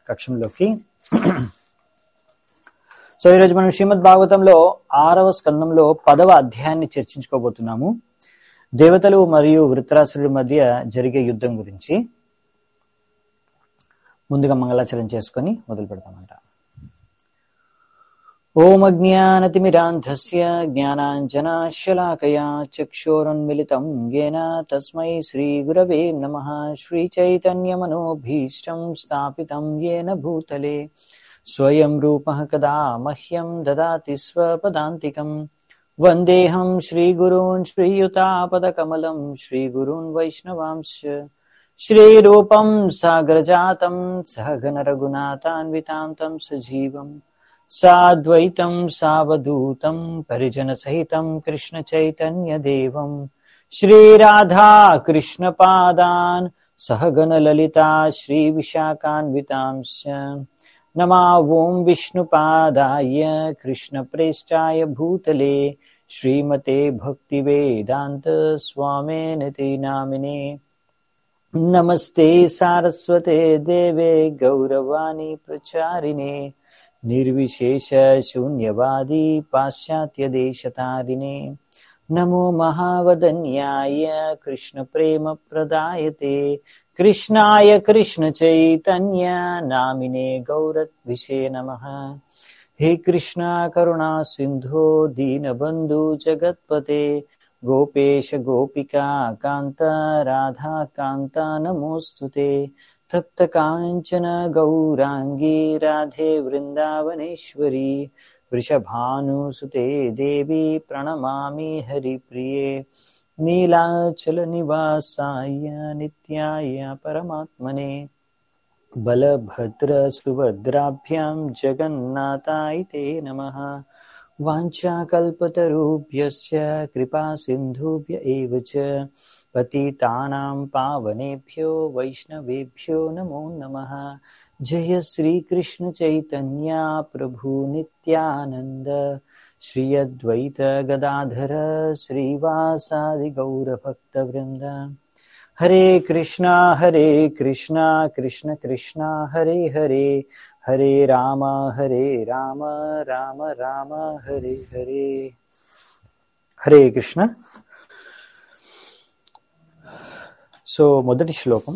కక్షంలోకి so ఈరోజు మనం శ్రీమద్ భాగవతంలో ఆరవ స్కందంలో పదవ అధ్యాయాన్ని చర్చించుకోబోతున్నాము దేవతలు మరియు వృత్తరాసుడి మధ్య జరిగే యుద్ధం గురించి ముందుగా మంగళాచరణ చేసుకొని మొదలు పెడతామంట ఓం అజ్ఞానతిమిరాంధస్య జ్ఞానాంజనాశలాకయా చక్షోరున్మిలితం येन తస్మై శ్రీగురవే నమః శ్రీచైతన్యమనోభీష్టం స్థాపితం येन భూతలే స్వయం రూపः కదా మహ్యం దదాతి స్వపదాంతికం వందేహం శ్రీగురూన్ శ్రీయుతాపదకమలం శ్రీగురూన్ వైష్ణవాంశ శ్రీరూపం సాగరజాతం సహగణరఘునాథాన్వితాం తం సజీవం సాద్వైతం సావధూతం పరిజనసహితం కృష్ణచైతన్యదేవం శ్రీరాధా కృష్ణపాదాన్ సహగణలలితా శ్రీవిశాఖాన్వితాంశ नमा ॐ विष्णुपादाय कृष्णप्रेष्ठाय भूतले श्रीमते भक्तिवेदान्त स्वामेन ते नामिने नमस्ते सारस्वते देवे गौरवाणी प्रचारिणे निर्विशेषशून्यवादी पाश्चात्यदेशतारिणे नमो महावदन्याय कृष्णप्रेमप्रदायते कृष्णाय कृष्णचैतन्य नामिने गौरद्विषे नमः हे कृष्णा करुणा सिन्धो दीनबन्धु जगत्पते गोपेश गोपिका कान्त राधा कान्ता नमोऽस्तु ते तप्तकाञ्चन गौराङ्गी राधे वृन्दावनेश्वरी वृषभानुसुते देवी प्रणमामि हरिप्रिये नीलाचलनिवासाय नित्याय परमात्मने बलभद्रसुभद्राभ्यां जगन्नाथाय ते नमः वाञ्छाकल्पतरुभ्यश्च कृपासिन्धुभ्य एव च पतितानां पावनेभ्यो वैष्णवेभ्यो नमो नमः जय श्रीकृष्णचैतन्या प्रभु नित्यानन्द श्री अद्वैत गदाधर श्रीवासादि गौरभक्तवृन्द हरे कृष्णा हरे कृष्णा कृष्ण कृष्णा हरे हरे हरे राम हरे राम राम राम हरे हरे హరే కృష్ణ సో మొదటి శ్లోకం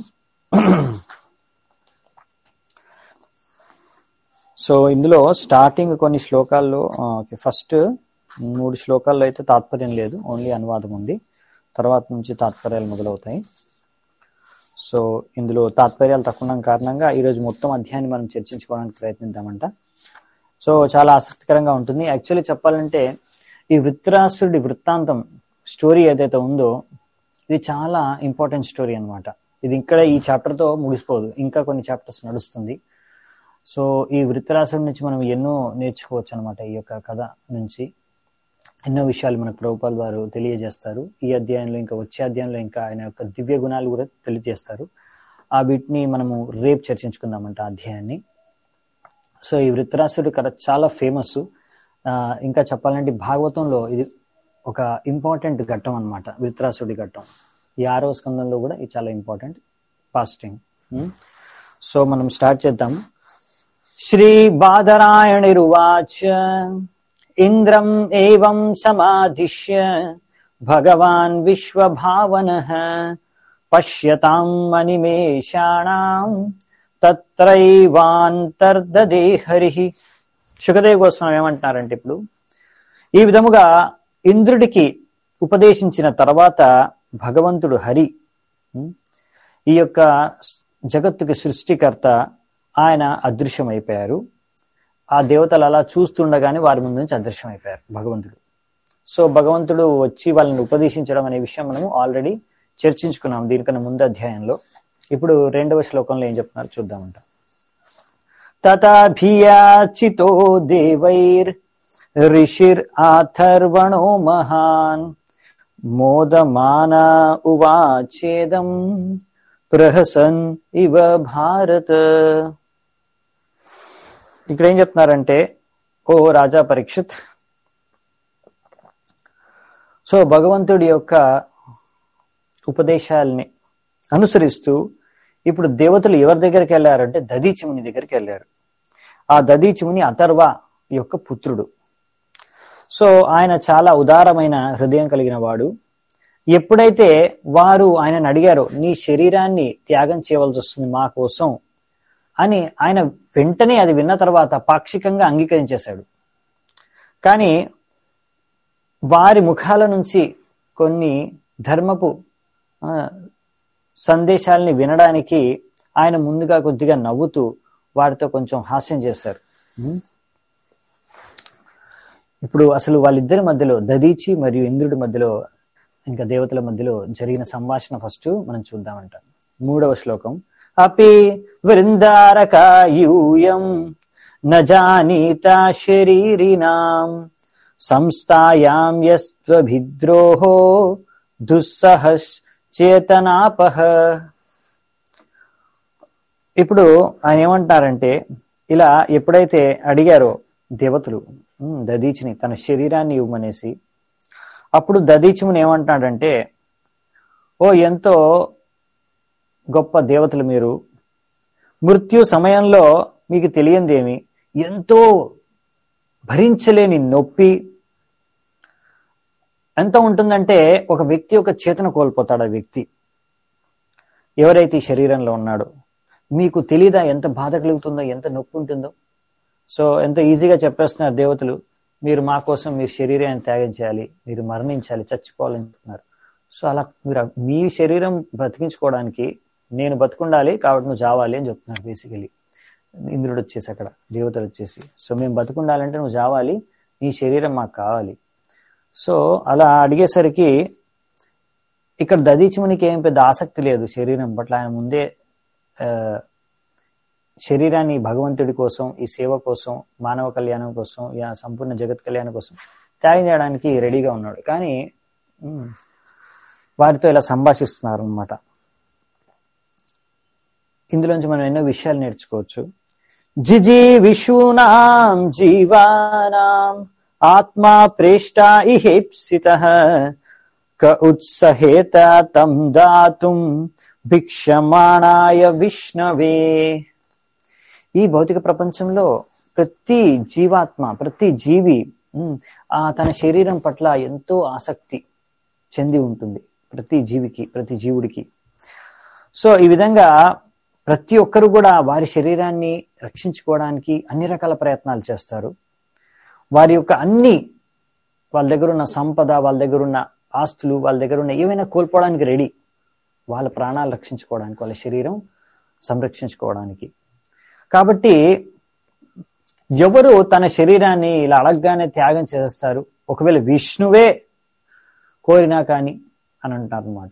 సో ఇందులో స్టార్టింగ్ కొన్ని శ్లోకాల్లో ఫస్ట్ మూడు శ్లోకాల్లో అయితే తాత్పర్యం లేదు ఓన్లీ అనువాదం ఉంది తర్వాత నుంచి తాత్పర్యాలు మొదలవుతాయి సో ఇందులో తాత్పర్యాలు తక్కువ ఉండడం కారణంగా ఈరోజు మొత్తం అధ్యాయాన్ని మనం చర్చించుకోవడానికి ప్రయత్నిద్దామంట సో చాలా ఆసక్తికరంగా ఉంటుంది యాక్చువల్లీ చెప్పాలంటే ఈ వృత్రాసుడి వృత్తాంతం స్టోరీ ఏదైతే ఉందో ఇది చాలా ఇంపార్టెంట్ స్టోరీ అనమాట ఇది ఇక్కడ ఈ చాప్టర్తో ముగిసిపోదు ఇంకా కొన్ని చాప్టర్స్ నడుస్తుంది సో ఈ వృత్తరాసుడి నుంచి మనం ఎన్నో నేర్చుకోవచ్చు అనమాట ఈ యొక్క కథ నుంచి ఎన్నో విషయాలు మనకు ప్రభుపాల్ వారు తెలియజేస్తారు ఈ అధ్యాయంలో ఇంకా వచ్చే అధ్యాయంలో ఇంకా ఆయన యొక్క దివ్య గుణాలు కూడా తెలియజేస్తారు ఆ వీటిని మనము రేపు చర్చించుకుందామంట అధ్యాయాన్ని సో ఈ వృత్తరాసుడి కథ చాలా ఫేమస్ ఇంకా చెప్పాలంటే భాగవతంలో ఇది ఒక ఇంపార్టెంట్ ఘట్టం అనమాట వృత్తరాసుడి ఘట్టం ఈ ఆరవ స్కందంలో కూడా ఇది చాలా ఇంపార్టెంట్ పాస్టింగ్ సో మనం స్టార్ట్ చేద్దాం శ్రీ బాదరాయణిరువాచ ఇంద్రం ఏవం సమాధిష్య భగవాన్ విశ్వభావన పశ్యతాం అనిమేషాణం తత్రైవాంతర్దదే హరి సుఖదేవ్ గోస్వామి ఏమంటున్నారంటే ఇప్పుడు ఈ విధముగా ఇంద్రుడికి ఉపదేశించిన తర్వాత భగవంతుడు హరి ఈ యొక్క జగత్తుకి సృష్టికర్త ఆయన అదృశ్యమైపోయారు ఆ దేవతలు అలా చూస్తుండగానే వారి ముందు నుంచి అదృశ్యమైపోయారు భగవంతుడు సో భగవంతుడు వచ్చి వాళ్ళని ఉపదేశించడం అనే విషయం మనము ఆల్రెడీ చర్చించుకున్నాం దీనికన్నా ముందు అధ్యాయంలో ఇప్పుడు రెండవ శ్లోకంలో ఏం చెప్తున్నారు చూద్దామంట తథాభియాచితో దేవైర్ ఋషిర్ ఆథర్వణో మహాన్ మోదమాన ఉవాచేదం ప్రహసన్ ఇవ భారత ఇక్కడ ఏం చెప్తున్నారంటే ఓ రాజా పరీక్షిత్ సో భగవంతుడి యొక్క ఉపదేశాల్ని అనుసరిస్తూ ఇప్పుడు దేవతలు ఎవరి దగ్గరికి వెళ్ళారంటే దదీచిముని దగ్గరికి వెళ్ళారు ఆ దదీచిముని అథర్వ యొక్క పుత్రుడు సో ఆయన చాలా ఉదారమైన హృదయం కలిగిన వాడు ఎప్పుడైతే వారు ఆయనను అడిగారో నీ శరీరాన్ని త్యాగం చేయవలసి వస్తుంది మా కోసం అని ఆయన వెంటనే అది విన్న తర్వాత పాక్షికంగా అంగీకరించేశాడు కానీ వారి ముఖాల నుంచి కొన్ని ధర్మపు ఆ, సందేశాలని వినడానికి ఆయన ముందుగా కొద్దిగా నవ్వుతూ వారితో కొంచెం హాస్యం చేశారు ఉం? ఇప్పుడు అసలు వాళ్ళిద్దరి మధ్యలో దదీచి మరియు ఇంద్రుడి మధ్యలో ఇంకా దేవతల మధ్యలో జరిగిన సంభాషణ ఫస్ట్ మనం చూద్దామంట మూడవ శ్లోకం అపి వృందారకాయూయం నజానీత శరీరినాం సంస్థాయాం యస్త్వభిద్రోహో దుస్సహస్ చేతనాపహ ఇప్పుడు ఆయన ఏమంటారంటే ఇలా ఎప్పుడైతే అడిగారో దేవతలు ఉమ్, దదీచిని తన శరీరాన్ని ఇవ్వమనేసి అప్పుడు దదీచిముని ఏమంటాడంటే ఓ ఎంతో గొప్ప దేవతలు మీరు మృత్యు సమయంలో మీకు తెలియందేమి ఎంతో భరించలేని నొప్పి ఎంత ఉంటుందంటే ఒక వ్యక్తి ఒక చేతన కోల్పోతాడు ఆ వ్యక్తి ఎవరైతే ఈ శరీరంలో ఉన్నాడో మీకు తెలీదా ఎంత బాధ కలుగుతుందో ఎంత నొప్పి ఉంటుందో సో ఎంతో ఈజీగా చెప్పేస్తున్నారు దేవతలు మీరు మా కోసం మీ శరీరాన్ని త్యాగం చేయాలి మీరు మరణించాలి చచ్చిపోవాలని చెప్తున్నారు సో అలా మీరు మీ శరీరం బ్రతికించుకోవడానికి నేను బతుకుండాలి కాబట్టి నువ్వు చావాలి అని చెప్తున్నారు బేసికలీ ఇంద్రుడు వచ్చేసి అక్కడ దేవతలు వచ్చేసి సో మేము బతుకుండాలంటే నువ్వు చావాలి నీ శరీరం మాకు కావాలి సో అలా అడిగేసరికి ఇక్కడ దదీచిమునికి ఏం పెద్ద ఆసక్తి లేదు శరీరం పట్ల ఆయన ముందే ఆ, శరీరాన్ని భగవంతుడి కోసం ఈ సేవ కోసం మానవ కళ్యాణం కోసం ఈ సంపూర్ణ జగత్ కళ్యాణం కోసం త్యాగం చేయడానికి రెడీగా ఉన్నాడు కానీ ఉమ్, వారితో ఇలా సంభాషిస్తున్నారు అనమాట ఇందులోంచి మనం ఎన్నో విషయాలు నేర్చుకోవచ్చు జిజి విషూనాం జీవానాం ఆత్మా ప్రేష్టా ఇహేప్సిత క ఉత్సహేత తం దాతుం భిక్షమాణాయ విష్ణవే ఈ భౌతిక ప్రపంచంలో ప్రతి జీవాత్మ ప్రతి జీవి ఉమ్, ఆ తన శరీరం పట్ల ఎంతో ఆసక్తి చెంది ఉంటుంది ప్రతి జీవికి ప్రతి జీవుడికి సో ఈ విధంగా ప్రతి ఒక్కరు కూడా వారి శరీరాన్ని రక్షించుకోవడానికి అన్ని రకాల ప్రయత్నాలు చేస్తారు వారి యొక్క అన్ని వాళ్ళ దగ్గర ఉన్న సంపద వాళ్ళ దగ్గర ఉన్న ఆస్తులు వాళ్ళ దగ్గర ఉన్న ఏమైనా కోల్పోవడానికి రెడీ వాళ్ళ ప్రాణాలు రక్షించుకోవడానికి వాళ్ళ శరీరం సంరక్షించుకోవడానికి కాబట్టి ఎవరు తన శరీరాన్ని ఇలా అడగగానే త్యాగం చేస్తారు ఒకవేళ విష్ణువే కోరినా కానీ అని అంటారు అనమాట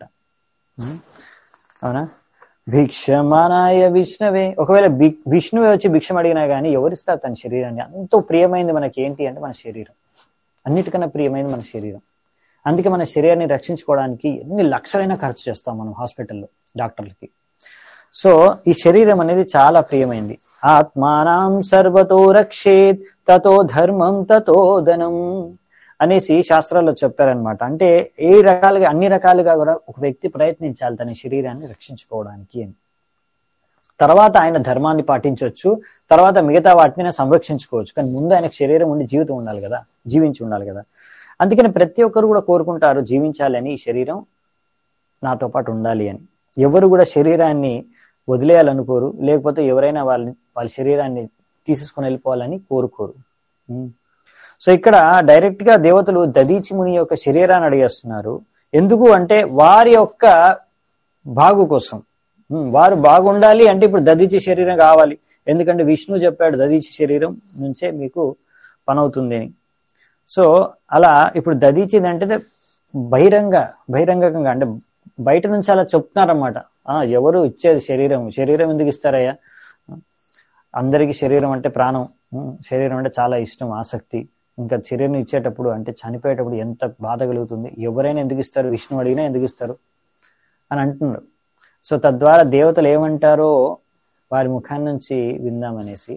అవునా భిక్షమానాయ విష్ణవే ఒకవేళ భి- విష్ణువే వచ్చి భిక్షం అడిగినా కానీ ఎవరిస్తారు తన శరీరాన్ని ఎంతో ప్రియమైంది మనకి ఏంటి అంటే మన శరీరం అన్నిటికన్నా ప్రియమైనది మన శరీరం అందుకే మన శరీరాన్ని రక్షించుకోవడానికి ఎన్ని లక్షలైనా ఖర్చు చేస్తాం మనం హాస్పిటల్లో డాక్టర్లకి సో ఈ శరీరం అనేది చాలా ప్రియమైంది ఆత్మానం సర్వతో రక్షేత్ తతో ధర్మం తతో ధనం అనేసి శాస్త్రాల్లో చెప్పారనమాట అంటే ఏ రకాలుగా అన్ని రకాలుగా కూడా ఒక వ్యక్తి ప్రయత్నించాలి తన శరీరాన్ని రక్షించుకోవడానికి అని తర్వాత ఆయన ధర్మాన్ని పాటించవచ్చు తర్వాత మిగతా వాటిని సంరక్షించుకోవచ్చు కానీ ముందు ఆయనకు శరీరం ఉండి జీవితం ఉండాలి కదా జీవించి ఉండాలి కదా అందుకని ప్రతి ఒక్కరు కూడా కోరుకుంటారు జీవించాలని ఈ శరీరం నాతో పాటు ఉండాలి అని ఎవరు కూడా శరీరాన్ని వదిలేయాలనుకోరు లేకపోతే ఎవరైనా వాళ్ళ వాళ్ళ శరీరాన్ని తీసేసుకొని వెళ్ళిపోవాలని కోరుకోరు ఉమ్. సో ఇక్కడ డైరెక్ట్ గా దేవతలు దదీచి ముని యొక్క శరీరాన్ని అడిగేస్తున్నారు ఎందుకు అంటే వారి యొక్క బాగు కోసం ఉమ్, వారు బాగుండాలి అంటే ఇప్పుడు దదీచి శరీరం కావాలి ఎందుకంటే విష్ణు చెప్పాడు దదీచి శరీరం నుంచే మీకు పనవుతుంది అని సో అలా ఇప్పుడు దదీచిది అంటే బహిరంగ బహిరంగంగా అంటే బయట నుంచి అలా చెప్తున్నారన్నమాట ఆ ఎవరు ఇచ్చేది శరీరం శరీరం ఎందుకు ఇస్తారయ్యా అందరికీ శరీరం అంటే ప్రాణం ఉమ్, శరీరం అంటే చాలా ఇష్టం ఆసక్తి ఇంకా శరీరం ఇచ్చేటప్పుడు అంటే చనిపోయేటప్పుడు ఎంత బాధ కలుగుతుంది ఎవరైనా ఎందుకు ఇస్తారు విష్ణు అడిగినా ఎందుకు ఇస్తారు అని అంటున్నారు సో తద్వారా దేవతలు ఏమంటారో వారి ముఖాన్ని నుంచి విందామనేసి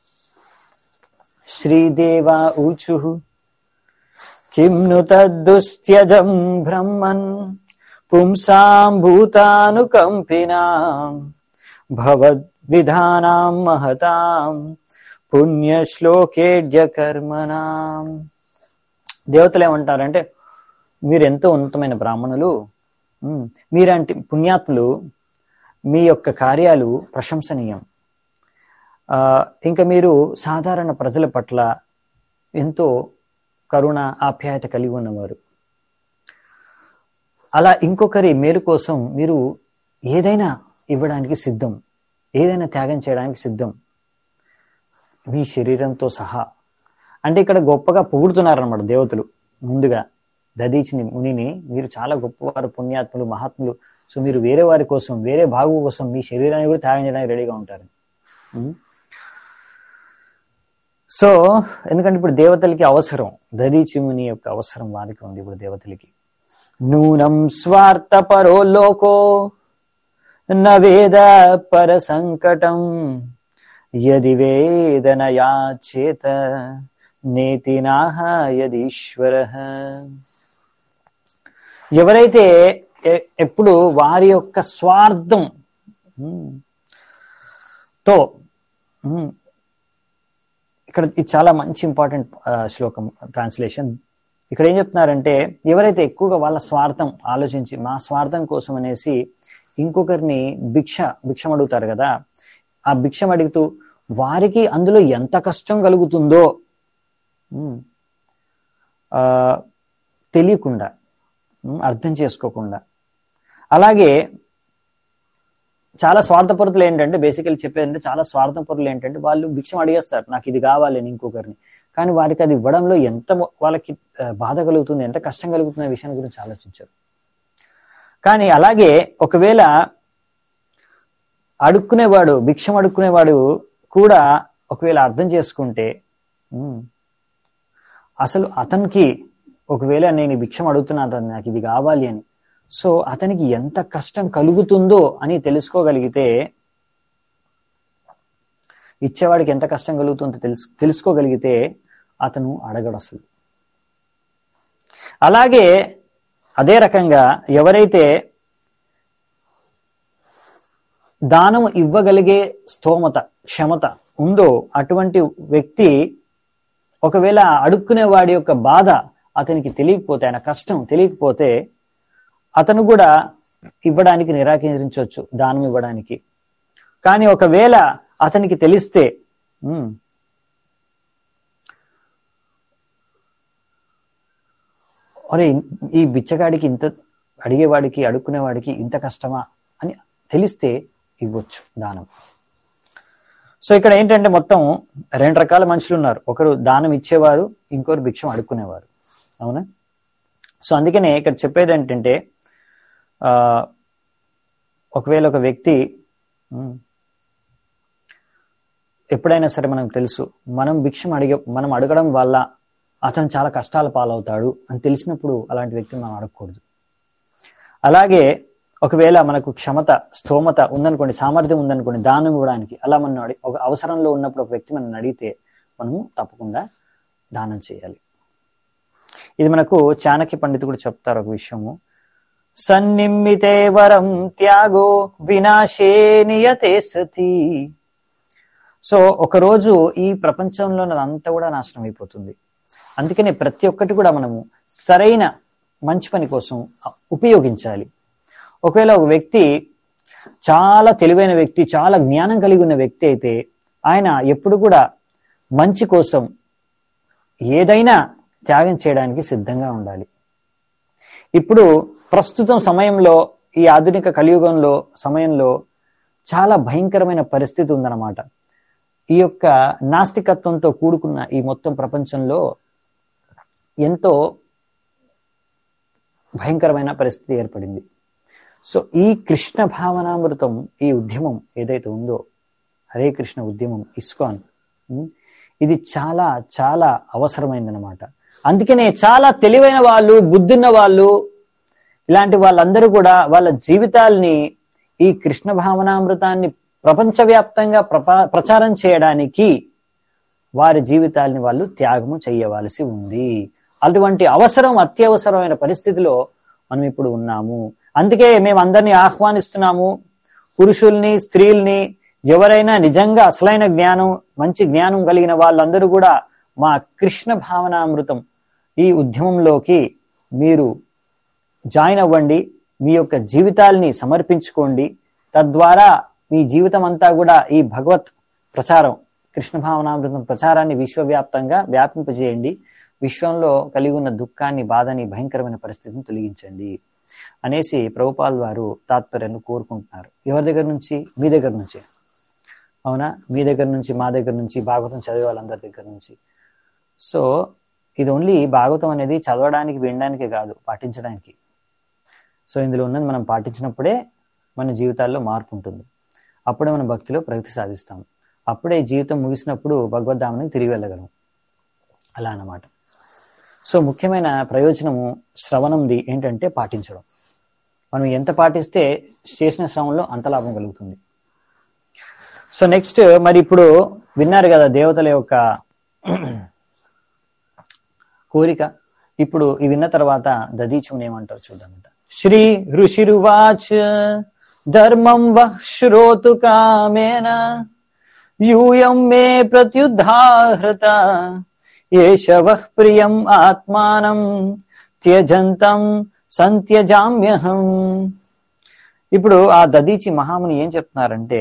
శ్రీదేవ ఊచు కిం ను తద్దుస్త్యజం బ్రహ్మన్ పుంసాం భూతానుకంపినా భవద్విధానాం మహతాం పుణ్యశ్లోకేడ్య కర్మణాం దేవతలు ఏమంటారంటే మీరు ఎంతో ఉన్నతమైన బ్రాహ్మణులు ఉమ్, మీరంటి పుణ్యాత్ములు మీ యొక్క కార్యాలు ప్రశంసనీయం ఆ, ఇంకా మీరు సాధారణ ప్రజల పట్ల ఎంతో కరుణ ఆప్యాయత కలిగి ఉన్నవారు అలా ఇంకొకరి మేలు కోసం మీరు ఏదైనా ఇవ్వడానికి సిద్ధం ఏదైనా త్యాగం చేయడానికి సిద్ధం మీ శరీరంతో సహా అంటే ఇక్కడ గొప్పగా పొగుడుతున్నారన్నమాట దేవతలు ముందుగా దదీచిని మునిని మీరు చాలా గొప్పవారు పుణ్యాత్ములు మహాత్ములు సో మీరు వేరే వారి కోసం వేరే భాగు కోసం మీ శరీరాన్ని కూడా త్యాగం చేయడానికి రెడీగా ఉంటారు ఉం? సో ఎందుకంటే ఇప్పుడు దేవతలకి అవసరం దదీచి ముని యొక్క అవసరం వారికి ఉంది ఇప్పుడు దేవతలకి నూనం స్వార్థపరో లోకో న వేద పర సంకటం యది వేదనయా చేత నేతి నాహ యదీశ్వర ఎవరైతే ఎ- ఎప్పుడు వారి యొక్క స్వార్థం ఉమ్, తో ఉమ్, ఇక్కడ ఇది చాలా మంచి ఇంపార్టెంట్ శ్లోకం ట్రాన్స్లేషన్ ఇక్కడ ఏం చెప్తున్నారంటే ఎవరైతే ఎక్కువగా వాళ్ళ స్వార్థం ఆలోచించి మా స్వార్థం కోసం అనేసి ఇంకొకరిని భిక్ష భిక్షం అడుగుతారు కదా ఆ భిక్షం అడుగుతూ వారికి అందులో ఎంత కష్టం కలుగుతుందో ఉమ్, ఆ, తెలియకుండా ఉమ్, అర్థం చేసుకోకుండా అలాగే చాలా స్వార్థపరుతులు ఏంటంటే బేసికల్ చెప్పేదంటే చాలా స్వార్థపరులు ఏంటంటే వాళ్ళు భిక్షం అడిగేస్తారు నాకు ఇది కావాలి అని ఇంకొకరిని కానీ వారికి అది ఇవ్వడంలో ఎంత మొ- వాళ్ళకి ఆ, బాధ కలుగుతుంది ఎంత కష్టం కలుగుతుంది అనే విషయాన్ని గురించి ఆలోచించారు కానీ అలాగే ఒకవేళ అడుక్కునేవాడు భిక్షం అడుక్కునేవాడు కూడా ఒకవేళ అర్థం చేసుకుంటే ఉమ్, అసలు అతనికి ఒకవేళ నేను ఈ భిక్షం అడుగుతున్నాను నాకు ఇది కావాలి అని సో అతనికి ఎంత కష్టం కలుగుతుందో అని తెలుసుకోగలిగితే ఇచ్చేవాడికి ఎంత కష్టం కలుగుతుందో తెలుసు తెలుసుకోగలిగితే అతను అడగడు అసలు అలాగే అదే రకంగా ఎవరైతే దానం ఇవ్వగలిగే స్తోమత క్షమత ఉందో అటువంటి వ్యక్తి ఒకవేళ అడుక్కునే వాడి యొక్క బాధ అతనికి తెలియకపోతే ఆయన కష్టం తెలియకపోతే అతను కూడా ఇవ్వడానికి నిరాకరించవచ్చు దానం ఇవ్వడానికి కానీ ఒకవేళ అతనికి తెలిస్తే ఉమ్, ఒరే ఈ బిచ్చగాడికి ఇంత అడిగేవాడికి అడుక్కునేవాడికి ఇంత కష్టమా అని తెలిస్తే ఇవ్వచ్చు దానం సో ఇక్కడ ఏంటంటే మొత్తం రెండు రకాల మనుషులు ఉన్నారు ఒకరు దానం ఇచ్చేవారు ఇంకొకరు భిక్షం అడుక్కునేవారు అవునా సో అందుకనే ఇక్కడ చెప్పేది ఏంటంటే ఆ, ఒకవేళ ఒక వ్యక్తి ఉమ్, ఎప్పుడైనా సరే మనకు తెలుసు మనం భిక్షం అడిగే మనం అడగడం వల్ల అతను చాలా కష్టాల పాలవుతాడు అని తెలిసినప్పుడు అలాంటి వ్యక్తిని మనం అడగకూడదు అలాగే ఒకవేళ మనకు క్షమత స్తోమత ఉందనుకోండి సామర్థ్యం ఉందనుకోండి దానం ఇవ్వడానికి అలా మనం అడి ఒక అవసరంలో ఉన్నప్పుడు ఒక వ్యక్తి మనం అడిగితే మనము తప్పకుండా దానం చేయాలి ఇది మనకు చాణక్య పండితు కూడా చెప్తారు ఒక విషయము సన్నిమ్మితే వరం త్యాగో వినాశే నియతే సతి సో ఒకరోజు ఈ ప్రపంచంలో అంతా కూడా నాశనం అయిపోతుంది అందుకనే ప్రతి ఒక్కటి కూడా మనము సరైన మంచి పని కోసం ఉపయోగించాలి ఒకవేళ ఒక వ్యక్తి చాలా తెలివైన వ్యక్తి చాలా జ్ఞానం కలిగి ఉన్న వ్యక్తి అయితే ఆయన ఎప్పుడు కూడా మంచి కోసం ఏదైనా త్యాగం చేయడానికి సిద్ధంగా ఉండాలి ఇప్పుడు ప్రస్తుతం సమయంలో ఈ ఆధునిక కలియుగంలో సమయంలో చాలా భయంకరమైన పరిస్థితి ఉందన్నమాట ఈ యొక్క నాస్తికత్వంతో కూడుకున్న ఈ మొత్తం ప్రపంచంలో ఎంతో భయంకరమైన పరిస్థితి ఏర్పడింది సో ఈ కృష్ణ భావనామృతం ఈ ఉద్యమం ఏదైతే ఉందో హరే కృష్ణ ఉద్యమం ఇస్కాన్ ఉమ్, ఇది చాలా చాలా అవసరమైందనమాట అందుకనే చాలా తెలివైన వాళ్ళు బుద్ధున్న వాళ్ళు ఇలాంటి వాళ్ళందరూ కూడా వాళ్ళ జీవితాల్ని ఈ కృష్ణ భావనామృతాన్ని ప్రపంచవ్యాప్తంగా ప్రపా- ప్రచారం చేయడానికి వారి జీవితాల్ని వాళ్ళు త్యాగము చేయవలసి ఉంది అటువంటి అవసరం అత్యవసరమైన పరిస్థితిలో మనం ఇప్పుడు ఉన్నాము అందుకే మేము అందరినీ ఆహ్వానిస్తున్నాము పురుషుల్ని స్త్రీల్ని ఎవరైనా నిజంగా అసలైన జ్ఞానం మంచి జ్ఞానం కలిగిన వాళ్ళందరూ కూడా మా కృష్ణ భావనామృతం ఈ ఉద్యమంలోకి మీరు జాయిన్ అవ్వండి మీ యొక్క జీవితాల్ని సమర్పించుకోండి తద్వారా మీ జీవితం అంతా కూడా ఈ భగవత్ ప్రచారం కృష్ణ భావనామృతం ప్రచారాన్ని విశ్వవ్యాప్తంగా వ్యాపింపజేయండి విశ్వంలో కలిగి ఉన్న దుఃఖాన్ని బాధని భయంకరమైన పరిస్థితిని తొలగించండి అనేసి ప్రభుపాల్ వారు తాత్పర్యాన్ని కోరుకుంటున్నారు ఎవరి దగ్గర నుంచి మీ దగ్గర నుంచి అవునా మీ దగ్గర నుంచి మా దగ్గర నుంచి భాగవతం చదివే వాళ్ళందరి దగ్గర నుంచి సో ఇది ఓన్లీ భాగవతం అనేది చదవడానికి వినడానికే కాదు పాటించడానికి సో ఇందులో ఉన్నది మనం పాటించినప్పుడే మన జీవితాల్లో మార్పు ఉంటుంది అప్పుడే మన భక్తిలో ప్రగతి సాధిస్తాం అప్పుడే జీవితం ముగిసినప్పుడు భగవద్ధామానికి తిరిగి వెళ్ళగలం అలా అన్నమాట సో ముఖ్యమైన ప్రయోజనము శ్రవణంది ఏంటంటే పాటించడం మనం ఎంత పాటిస్తే చేసిన శ్రవణంలో అంత లాభం కలుగుతుంది సో నెక్స్ట్ మరి ఇప్పుడు విన్నారు కదా దేవతల యొక్క కోరిక ఇప్పుడు ఈ విన్న తర్వాత దదీచుని ఏమంటారు చూద్దామంట శ్రీ ఋషిరువాచ ధర్మం వః శ్రోతు కామేన యూయం మే ప్రత్యుద్ధాహృత ఏష వః ప్రియం ఆత్మానం త్యజంతం సంత్యజామ్యహం ఇప్పుడు ఆ దదీచి మహాముని ఏం చెప్తున్నారంటే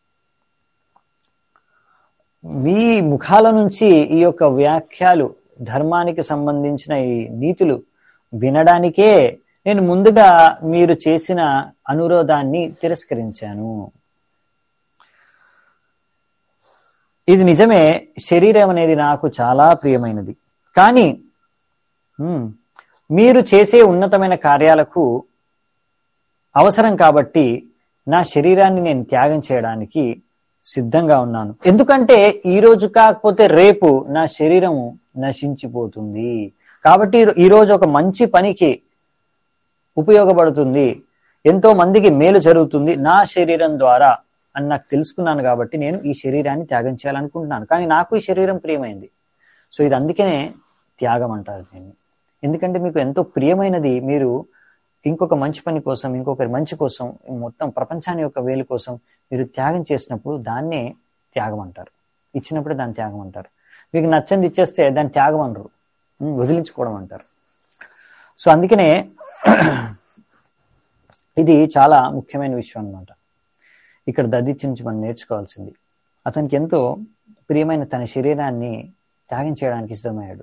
మీ ముఖాల నుంచి ఈ యొక్క వ్యాఖ్యలు ధర్మానికి సంబంధించిన ఈ నీతులు వినడానికే నేను ముందుగా మీరు చేసిన అనురోధాన్ని తిరస్కరించాను ఇది నిజమే శరీరం అనేది నాకు చాలా ప్రియమైనది కానీ ఉమ్, మీరు చేసే ఉన్నతమైన కార్యాలకు అవసరం కాబట్టి నా శరీరాన్ని నేను త్యాగం చేయడానికి సిద్ధంగా ఉన్నాను ఎందుకంటే ఈ రోజు కాకపోతే రేపు నా శరీరము నశించిపోతుంది కాబట్టి ఈ రోజు ఒక మంచి పనికి ఉపయోగపడుతుంది ఎంతో మందికి మేలు జరుగుతుంది నా శరీరం ద్వారా అని నాకు తెలుసుకున్నాను కాబట్టి నేను ఈ శరీరాన్ని త్యాగం చేయాలనుకుంటున్నాను కానీ నాకు ఈ శరీరం ప్రియమైంది సో ఇది అందుకనే త్యాగం అంటారు దీన్ని ఎందుకంటే మీకు ఎంతో ప్రియమైనది మీరు ఇంకొక మంచి పని కోసం ఇంకొకరి మంచి కోసం మొత్తం ప్రపంచాన్ని యొక్క వేలు కోసం మీరు త్యాగం చేసినప్పుడు దాన్నే త్యాగం అంటారు ఇచ్చినప్పుడు దాన్ని త్యాగం అంటారు మీకు నచ్చంది ఇచ్చేస్తే దాన్ని త్యాగం అనరు ఉమ్, వదిలించుకోవడం అంటారు సో అందుకనే ఇది చాలా ముఖ్యమైన విషయం అన్నమాట ఇక్కడ దదిచ్చి నుంచి మనం నేర్చుకోవాల్సింది అతనికి ఎంతో ప్రియమైన తన శరీరాన్ని త్యాగం చేయడానికి సిద్ధమయ్యాడు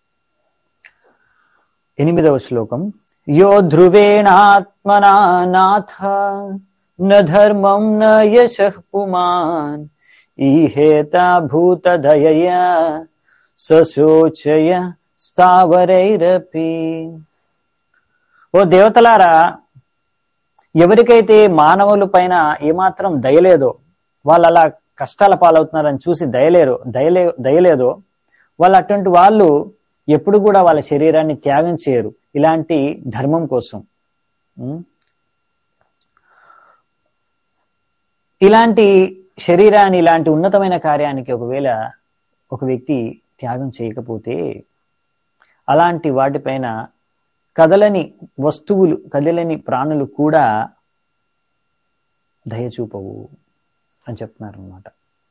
ఎనిమిదవ శ్లోకం యో ధ్రువేణాత్మనా నాథ న ధర్మం న యశ పుమాన్ ఈహేత భూతదయ సశోచయ స్థావరైరపి ఓ దేవతలారా ఎవరికైతే మానవుల పైన ఏమాత్రం దయలేదో వాళ్ళు అలా కష్టాల పాలవుతున్నారని చూసి దయలేరు దయలే దయలేదో వాళ్ళు అటువంటి వాళ్ళు ఎప్పుడు కూడా వాళ్ళ శరీరాన్ని త్యాగం చేయరు ఇలాంటి ధర్మం కోసం ఉం? ఇలాంటి శరీరాన్ని ఇలాంటి ఉన్నతమైన కార్యానికి ఒకవేళ ఒక వ్యక్తి త్యాగం చేయకపోతే అలాంటి వాటిపైన కదలని వస్తువులు కదలని ప్రాణులు కూడా దయ చూపవు అని చెప్తున్నారు అనమాట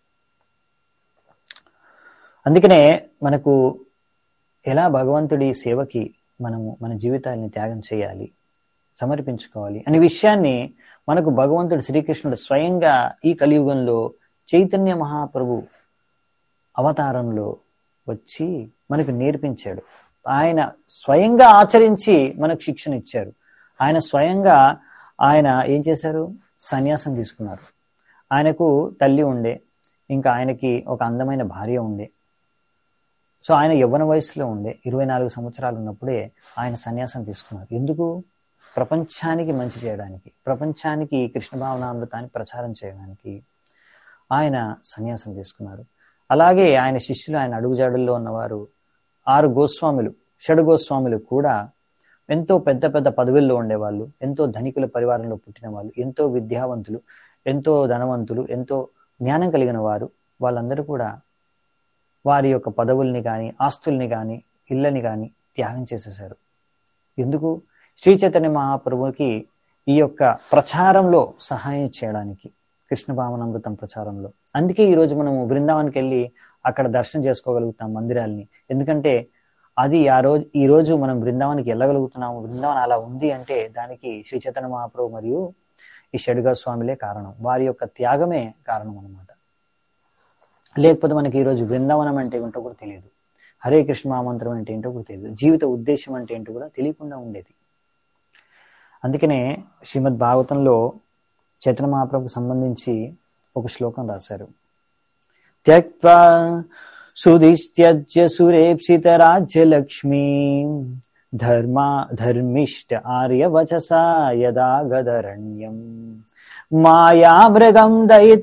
అందుకనే మనకు ఎలా భగవంతుడి సేవకి మనము మన జీవితాన్ని త్యాగం చేయాలి సమర్పించుకోవాలి అనే విషయాన్ని మనకు భగవంతుడు శ్రీకృష్ణుడు స్వయంగా ఈ కలియుగంలో చైతన్య మహాప్రభు అవతారంలో వచ్చి మనకు నేర్పించాడు ఆయన స్వయంగా ఆచరించి మనకు శిక్షణ ఇచ్చారు ఆయన స్వయంగా ఆయన ఏం చేశారు సన్యాసం తీసుకున్నారు ఆయనకు తల్లి ఉండే ఇంకా ఆయనకి ఒక అందమైన భార్య ఉండే సో ఆయన యవ్వన వయసులో ఉండే ఇరవై నాలుగు సంవత్సరాలు ఉన్నప్పుడే ఆయన సన్యాసం తీసుకున్నారు ఎందుకు ప్రపంచానికి మంచి చేయడానికి ప్రపంచానికి కృష్ణ భావనామృతాన్ని ప్రచారం చేయడానికి ఆయన సన్యాసం తీసుకున్నారు అలాగే ఆయన శిష్యులు ఆయన అడుగుజాడుల్లో ఉన్నవారు ఆరు గోస్వాములు షడు గోస్వాములు కూడా ఎంతో పెద్ద పెద్ద పదవుల్లో ఉండేవాళ్ళు ఎంతో ధనికుల పరివారంలో పుట్టిన వాళ్ళు ఎంతో విద్యావంతులు ఎంతో ధనవంతులు ఎంతో జ్ఞానం కలిగిన వారు వాళ్ళందరూ కూడా వారి యొక్క పదవుల్ని కానీ ఆస్తుల్ని కానీ ఇళ్ళని కానీ త్యాగం చేసేశారు ఎందుకు శ్రీ చైతన్య మహాప్రభుకి ఈ యొక్క ప్రచారంలో సహాయం చేయడానికి కృష్ణ భావనామృతం ప్రచారంలో అందుకే ఈ రోజు మనము బృందావన్కి వెళ్ళి అక్కడ దర్శనం చేసుకోగలుగుతాం మందిరాల్ని ఎందుకంటే అది ఆ రోజు ఈ రోజు మనం బృందావనికి వెళ్ళగలుగుతున్నాము బృందావనం అలా ఉంది అంటే దానికి శ్రీ చైతన్య మహాప్రభు మరియు ఈ షడ్గా స్వామిలే కారణం వారి యొక్క త్యాగమే కారణం అన్నమాట లేకపోతే మనకి ఈరోజు బృందావనం అంటే ఏంటో కూడా తెలియదు హరే కృష్ణ మహామంత్రం అంటే ఏంటో కూడా తెలియదు జీవిత ఉద్దేశం అంటే ఏంటో కూడా తెలియకుండా ఉండేది అందుకనే శ్రీమద్ భాగవతంలో చైతన్య మహాప్రభుకు సంబంధించి ఒక శ్లోకం రాశారు త్యక్వా సుధిస్త్యజ్య సురేప్సిత రాజ్యలక్ష్మీ ధర్మా ధర్మిష్ట ఆర్యవచసా యదా గదరణ్యం మాయామృగం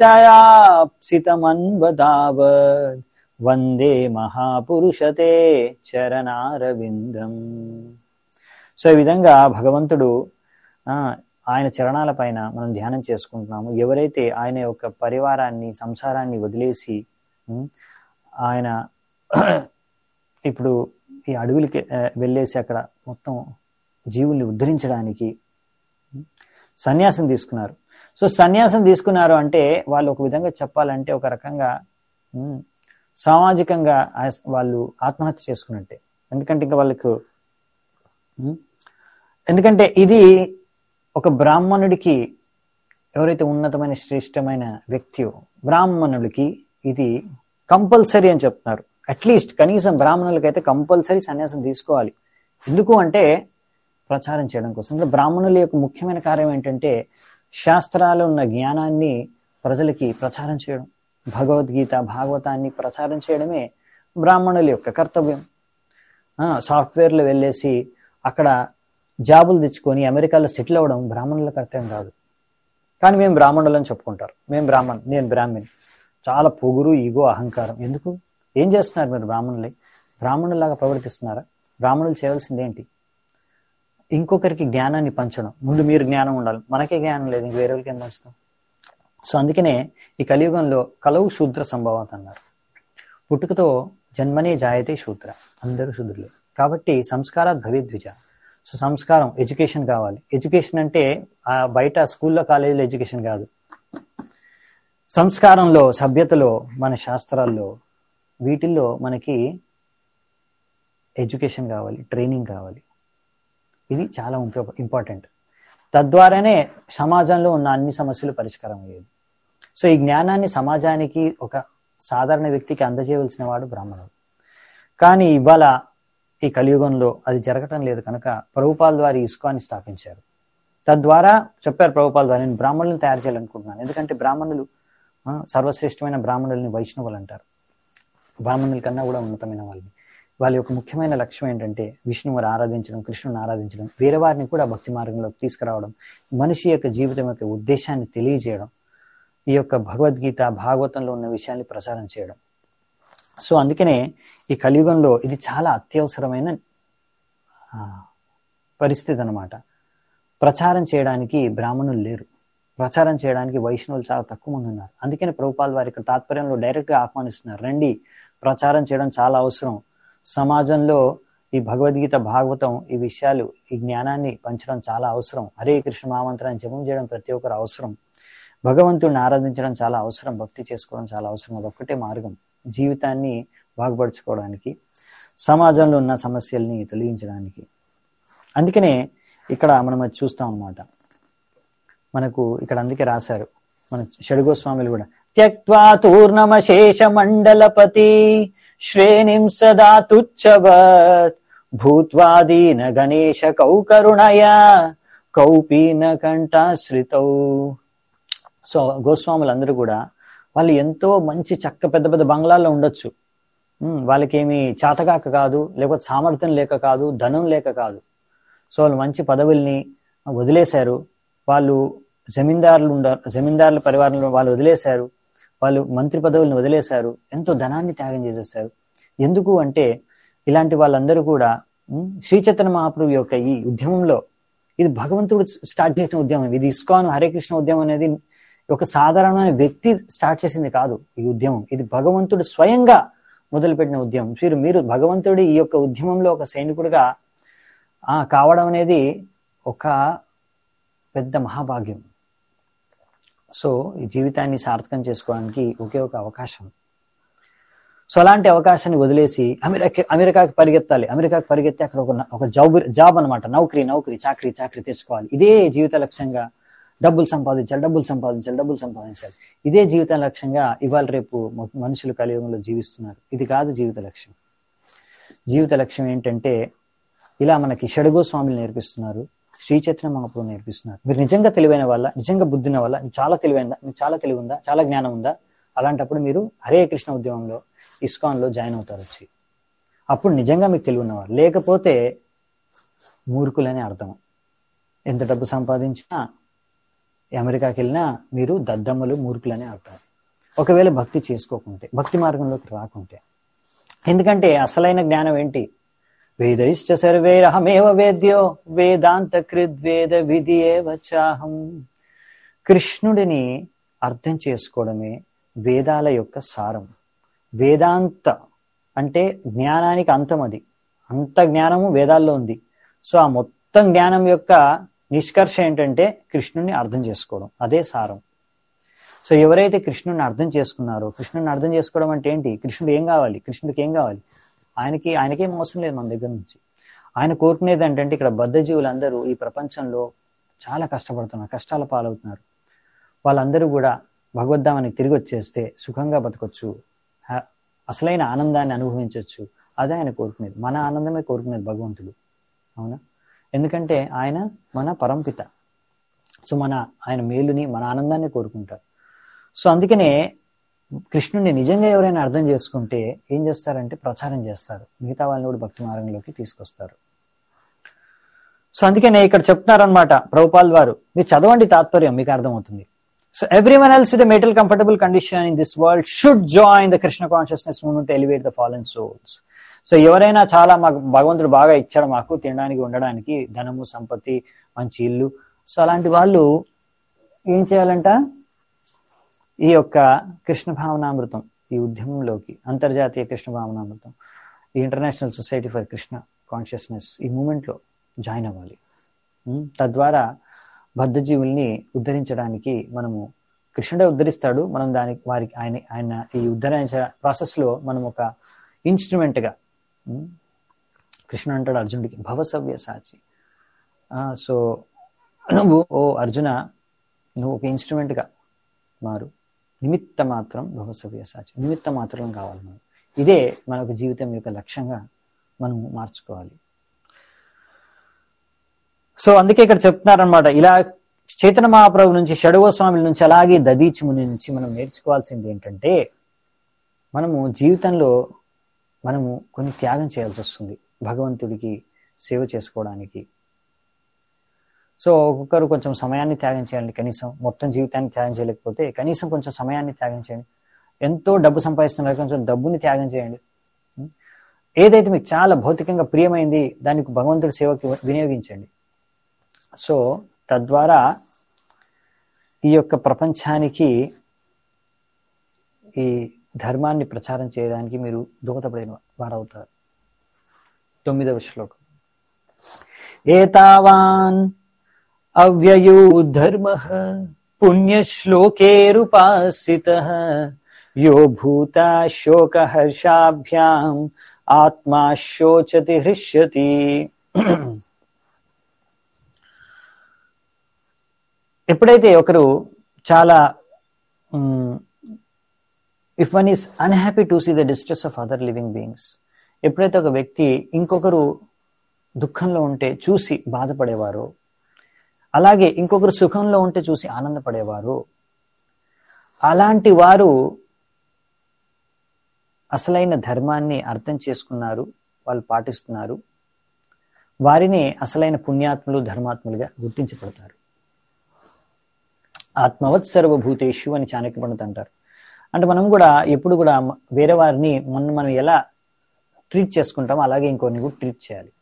దయితయాప్సితమన్వదావత్ వందే మహాపురుషతే చరణారవిందం సో ఈ విధంగా భగవంతుడు ఆ, ఆయన చరణాల పైన మనం ధ్యానం చేసుకుంటున్నాము ఎవరైతే ఆయన యొక్క పరివారాన్ని సంసారాన్ని వదిలేసి ఉమ్, ఆయన ఇప్పుడు ఈ అడవులకి ఆ, వెళ్ళేసి అక్కడ మొత్తం జీవుల్ని ఉద్ధరించడానికి ఉమ్, సన్యాసం తీసుకున్నారు సో సన్యాసం తీసుకున్నారు అంటే వాళ్ళు ఒక విధంగా చెప్పాలంటే ఒక రకంగా ఉమ్, సామాజికంగా ఆస్- వాళ్ళు ఆత్మహత్య చేసుకున్నట్టే ఎందుకంటే ఇంకా వాళ్ళకు ఉమ్, ఎందుకంటే ఇది ఒక బ్రాహ్మణుడికి ఎవరైతే ఉన్నతమైన శ్రేష్టమైన వ్యక్తి బ్రాహ్మణుడికి ఇది కంపల్సరీ అని చెప్తున్నారు అట్లీస్ట్ కనీసం బ్రాహ్మణులకైతే కంపల్సరీ సన్యాసం తీసుకోవాలి ఎందుకు అంటే ప్రచారం చేయడం కోసం అంటే బ్రాహ్మణుల యొక్క ముఖ్యమైన కార్యం ఏంటంటే శాస్త్రాలు ఉన్న జ్ఞానాన్ని ప్రజలకి ప్రచారం చేయడం భగవద్గీత భాగవతాన్ని ప్రచారం చేయడమే బ్రాహ్మణుల యొక్క కర్తవ్యం ఆ, సాఫ్ట్వేర్లో వెళ్ళేసి అక్కడ జాబులు తెచ్చుకొని అమెరికాలో సెటిల్ అవ్వడం బ్రాహ్మణుల కర్తవ్యం కాదు కానీ మేము బ్రాహ్మణులని చెప్పుకుంటారు మేము బ్రాహ్మణ్ నేను బ్రాహ్మణ్ చాలా పొగురు ఈగో అహంకారం ఎందుకు ఏం చేస్తున్నారు మీరు బ్రాహ్మణులే బ్రాహ్మణులాగా ప్రవర్తిస్తున్నారా బ్రాహ్మణులు చేయవలసింది ఏంటి ఇంకొకరికి జ్ఞానాన్ని పంచడం ముందు మీరు జ్ఞానం ఉండాలి మనకే జ్ఞానం లేదు ఇంక వేరే వాళ్ళకి ఏం పంచుతాం సో అందుకనే ఈ కలియుగంలో కలవు శూద్ర సంభవాత్ అన్నారు పుట్టుకతో జన్మనే జాయతే శూద్ర అందరూ శూద్రులే కాబట్టి సంస్కారాత్ భవేద్విజ సో సంస్కారం ఎడ్యుకేషన్ కావాలి ఎడ్యుకేషన్ అంటే ఆ బయట స్కూల్లో కాలేజీలో ఎడ్యుకేషన్ కాదు సంస్కారంలో సభ్యతలో మన శాస్త్రాల్లో వీటిల్లో మనకి ఎడ్యుకేషన్ కావాలి ట్రైనింగ్ కావాలి ఇది చాలా ఇంపార్టెంట్ తద్వారానే సమాజంలో ఉన్న అన్ని సమస్యలు పరిష్కారం అయ్యేది సో ఈ జ్ఞానాన్ని సమాజానికి ఒక సాధారణ వ్యక్తికి అందజేయవలసిన వాడు బ్రాహ్మణుడు కానీ ఇవాళ ఈ కలియుగంలో అది జరగటం లేదు కనుక ప్రభుపాల్ ద్వారా ఇస్కాన్ని స్థాపించారు తద్వారా చెప్పారు ప్రభుపాల్ ద్వారా నేను బ్రాహ్మణులను తయారు చేయాలనుకుంటున్నాను ఎందుకంటే బ్రాహ్మణులు ఆ, సర్వశ్రేష్టమైన బ్రాహ్మణుల్ని వైష్ణవులు అంటారు బ్రాహ్మణుల కన్నా కూడా ఉన్నతమైన వాళ్ళని వాళ్ళ యొక్క ముఖ్యమైన లక్ష్యం ఏంటంటే విష్ణువుని ఆరాధించడం కృష్ణుని ఆరాధించడం వేరే వారిని కూడా భక్తి మార్గంలోకి తీసుకురావడం మనిషి యొక్క జీవితం యొక్క ఉద్దేశాన్ని తెలియజేయడం ఈ యొక్క భగవద్గీత భాగవతంలో ఉన్న విషయాన్ని ప్రచారం చేయడం సో అందుకనే ఈ కలియుగంలో ఇది చాలా అత్యవసరమైన ఆ, పరిస్థితి అన్నమాట ప్రచారం చేయడానికి బ్రాహ్మణులు లేరు ప్రచారం చేయడానికి వైష్ణవులు చాలా తక్కువ మంది ఉన్నారు అందుకని ప్రభుపాల్ వారి ఇక్కడ తాత్పర్యంలో డైరెక్ట్గా ఆహ్వానిస్తున్నారు రండి ప్రచారం చేయడం చాలా అవసరం సమాజంలో ఈ భగవద్గీత భాగవతం ఈ విషయాలు ఈ జ్ఞానాన్ని పంచడం చాలా అవసరం హరే కృష్ణ మహామంత్రాన్ని జపం చేయడం ప్రతి ఒక్కరు అవసరం భగవంతుడిని ఆరాధించడం చాలా అవసరం భక్తి చేసుకోవడం చాలా అవసరం అదొక్కటే మార్గం జీవితాన్ని బాగుపరచుకోవడానికి సమాజంలో ఉన్న సమస్యల్ని తొలగించడానికి అందుకనే ఇక్కడ మనం అది చూస్తాం అన్నమాట మనకు ఇక్కడ అందుకే రాశారు మన షడుగోస్వాములు కూడా త్యక్వా తూర్ణమశేష మండలపతి శ్రేణిం సదా తుచ్చవత్ భూత్వాదీన గణేశ కౌకరుణయ కౌపీన కంఠాశ్రితౌ సో గోస్వాములందరూ కూడా వాళ్ళు ఎంతో మంచి చక్క పెద్ద పెద్ద బంగ్లాల్లో ఉండొచ్చు ఉమ్, వాళ్ళకేమి చేతగాక కాదు లేకపోతే సామర్థ్యం లేక కాదు ధనం లేక కాదు సో వాళ్ళు మంచి పదవుల్ని వదిలేశారు వాళ్ళు జమీందారులు ఉండ జమీందారుల పరివారంలో వాళ్ళు వదిలేశారు వాళ్ళు మంత్రి పదవులను వదిలేశారు ఎంతో ధనాన్ని త్యాగం చేసేసారు ఎందుకు అంటే ఇలాంటి వాళ్ళందరూ కూడా ఉమ్, శ్రీ చైతన్య మహాప్రభు యొక్క ఈ ఉద్యమంలో ఇది భగవంతుడు స్టార్ట్ చేసిన ఉద్యమం ఇది ఇస్కాన్ హరే కృష్ణ ఉద్యమం అనేది ఒక సాధారణమైన వ్యక్తి స్టార్ట్ చేసింది కాదు ఈ ఉద్యమం ఇది భగవంతుడు స్వయంగా మొదలుపెట్టిన ఉద్యమం మీరు మీరు భగవంతుడి ఈ యొక్క ఉద్యమంలో ఒక సైనికుడిగా ఆ కావడం అనేది ఒక పెద్ద మహాభాగ్యం సో ఈ జీవితాన్ని సార్థకం చేసుకోవడానికి ఒకే ఒక అవకాశం సో అలాంటి అవకాశాన్ని వదిలేసి అమెరికా అమెరికాకి పరిగెత్తాలి అమెరికాకి పరిగెత్తి అక్కడ ఒక ఒక జాబ్ జాబ్ అనమాట నౌకరీ నౌకరీ చాకరీ చాకరీ తెచ్చుకోవాలి ఇదే జీవిత లక్ష్యంగా డబ్బులు సంపాదించాలి డబ్బులు సంపాదించాలి డబ్బులు సంపాదించాలి ఇదే జీవిత లక్ష్యంగా ఇవాళ రేపు మ- మనుషులు కలియుగంలో జీవిస్తున్నారు ఇది కాదు జీవిత లక్ష్యం జీవిత లక్ష్యం ఏంటంటే ఇలా మనకి షడుగో స్వామిలు నేర్పిస్తున్నారు శ్రీ చైతన్య మహాప్రభు నేర్పిస్తున్నారు మీరు నిజంగా తెలివైన వాళ్ళ నిజంగా బుద్ధిన వల్ల మీకు చాలా తెలివైందా మీకు చాలా తెలివి ఉందా చాలా జ్ఞానం ఉందా అలాంటప్పుడు మీరు హరే కృష్ణ ఉద్యమంలో ఇస్కాన్లో జాయిన్ అవుతారు వచ్చి అప్పుడు నిజంగా మీకు తెలివి ఉన్నవారు లేకపోతే మూర్ఖులనే అర్థం ఎంత డబ్బు సంపాదించినా అమెరికాకి వెళ్ళినా మీరు దద్దమ్మలు మూర్ఖులనే అర్థం ఒకవేళ భక్తి చేసుకోకుంటే భక్తి మార్గంలోకి రాకుంటే ఎందుకంటే అసలైన జ్ఞానం ఏంటి వేదైశ్చ సర్వేరహమేవ వేద్యో వేదాంత కృద్వేద విధియేవ చాహం కృష్ణుడిని అర్థం చేసుకోవడమే వేదాల యొక్క సారం వేదాంత అంటే జ్ఞానానికి అంతం అది అంత జ్ఞానము వేదాల్లో ఉంది సో ఆ మొత్తం జ్ఞానం యొక్క నిష్కర్ష ఏంటంటే కృష్ణుని అర్థం చేసుకోవడం అదే సారం సో ఎవరైతే కృష్ణుని అర్థం చేసుకున్నారో కృష్ణుని అర్థం చేసుకోవడం అంటే ఏంటి కృష్ణుడు ఏం కావాలి కృష్ణుడికి ఏం కావాలి ఆయనకి ఆయనకేం అవసరం లేదు మన దగ్గర నుంచి ఆయన కోరుకునేది ఏంటంటే ఇక్కడ బద్ధజీవులందరూ ఈ ప్రపంచంలో చాలా కష్టపడుతున్నారు కష్టాల పాలవుతున్నారు వాళ్ళందరూ కూడా భగవద్ధామానికి తిరిగి వచ్చేస్తే సుఖంగా బతకొచ్చు హా- అసలైన ఆనందాన్ని అనుభవించవచ్చు అదే ఆయన కోరుకునేది మన ఆనందమే కోరుకునేది భగవంతుడు అవునా ఎందుకంటే ఆయన మన పరంపిత సో మన ఆయన మేలుని మన ఆనందాన్ని కోరుకుంటారు సో అందుకనే కృష్ణుడిని నిజంగా ఎవరైనా అర్థం చేసుకుంటే ఏం చేస్తారంటే ప్రచారం చేస్తారు మిగతా వాళ్ళని కూడా భక్తి మార్గంలోకి తీసుకొస్తారు సో అందుకనే ఇక్కడ చెప్తున్నారనమాట ప్రభుపాల్ వారు మీరు చదవండి తాత్పర్యం మీకు అర్థమవుతుంది so everyone else with metal comfortable condition in this world should join the Krishna consciousness movement elevate the fallen souls so ఎవరైనా చాలా మాకు భగవంతుడు బాగా ఇచ్చాడు మాకు తినడానికి ఉండడానికి ధనము సంపత్తి మంచి ఇల్లు సో అలాంటి వాళ్ళు ఏం చేయాలంట ఈ యొక్క కృష్ణ భావనామృతం ఈ ఉద్యమంలోకి అంతర్జాతీయ కృష్ణ భావనామృతం ఈ international society for Krishna consciousness ఈ మూమెంట్లో జాయిన్ అవ్వాలి ఉమ్, తద్వారా బద్ధజీవుల్ని ఉద్ధరించడానికి మనము కృష్ణుడే ఉద్ధరిస్తాడు మనం దానికి వారికి ఆయన ఆయన ఈ ఉద్ధరించ ప్రాసెస్లో మనం ఒక ఇన్స్ట్రుమెంట్గా కృష్ణుడు అంటాడు అర్జునుడికి భవసవ్య సాచి ఆ, సో నువ్వు ఓ అర్జున నువ్వు ఒక ఇన్స్ట్రుమెంట్గా మారు నిమిత్త మాత్రం భవసవ్య సాచి నిమిత్త మాత్రం కావాలి మనం ఇదే మనకు జీవితం యొక్క లక్ష్యంగా మనం మార్చుకోవాలి సో అందుకే ఇక్కడ చెప్తున్నారనమాట ఇలా చైతన్య మహాప్రభు నుంచి షడవ స్వామిల నుంచి అలాగే దదీచి ముని నుంచి మనం నేర్చుకోవాల్సింది ఏంటంటే మనము జీవితంలో మనము కొన్ని త్యాగం చేయాల్సి వస్తుంది భగవంతుడికి సేవ చేసుకోవడానికి సో ఒక్కొక్కరు కొంచెం సమయాన్ని త్యాగం చేయాలి కనీసం మొత్తం జీవితాన్ని త్యాగం చేయలేకపోతే కనీసం కొంచెం సమయాన్ని త్యాగం చేయండి ఎంతో డబ్బు సంపాదిస్తున్నారు కొంచెం డబ్బుని త్యాగం చేయండి ఉం? ఏదైతే మీకు చాలా భౌతికంగా ప్రియమైంది దానికి భగవంతుడి సేవకి వినియోగించండి సో తద్వారా ఈ యొక్క ప్రపంచానికి ఈ ధర్మాన్ని ప్రచారం చేయడానికి మీరు దోహదపడిన వారవుతారు తొమ్మిదవ శ్లోకం ఏతావాన్ అవ్యయో ధర్మ పుణ్యశ్లోకేరుపాసిత యో భూత శోకహర్షాభ్యాం ఆత్మా శోచతి హృష్యతి ఎప్పుడైతే ఒకరు చాలా if one is unhappy to see the distress of other living beings ఎప్పుడైతే ఒక వ్యక్తి ఇంకొకరు దుఃఖంలో ఉంటే చూసి బాధపడేవారో అలాగే ఇంకొకరు సుఖంలో ఉంటే చూసి ఆనందపడేవారు అలాంటి వారు అసలైన ధర్మాన్ని అర్థం చేసుకున్నారు వాళ్ళు పాటిస్తున్నారు వారిని అసలైన పుణ్యాత్ములు ధర్మాత్ములుగా గుర్తించబడతారు ఆత్మవత్ సర్వభూతేషు అని చాణక్య పండిత్ అంటారు అంటే మనం కూడా ఎప్పుడు కూడా వేరే వారిని మనం మనం ఎలా ట్రీట్ చేసుకుంటామో అలాగే ఇంకొన్ని కూడా ట్రీట్ చేయాలి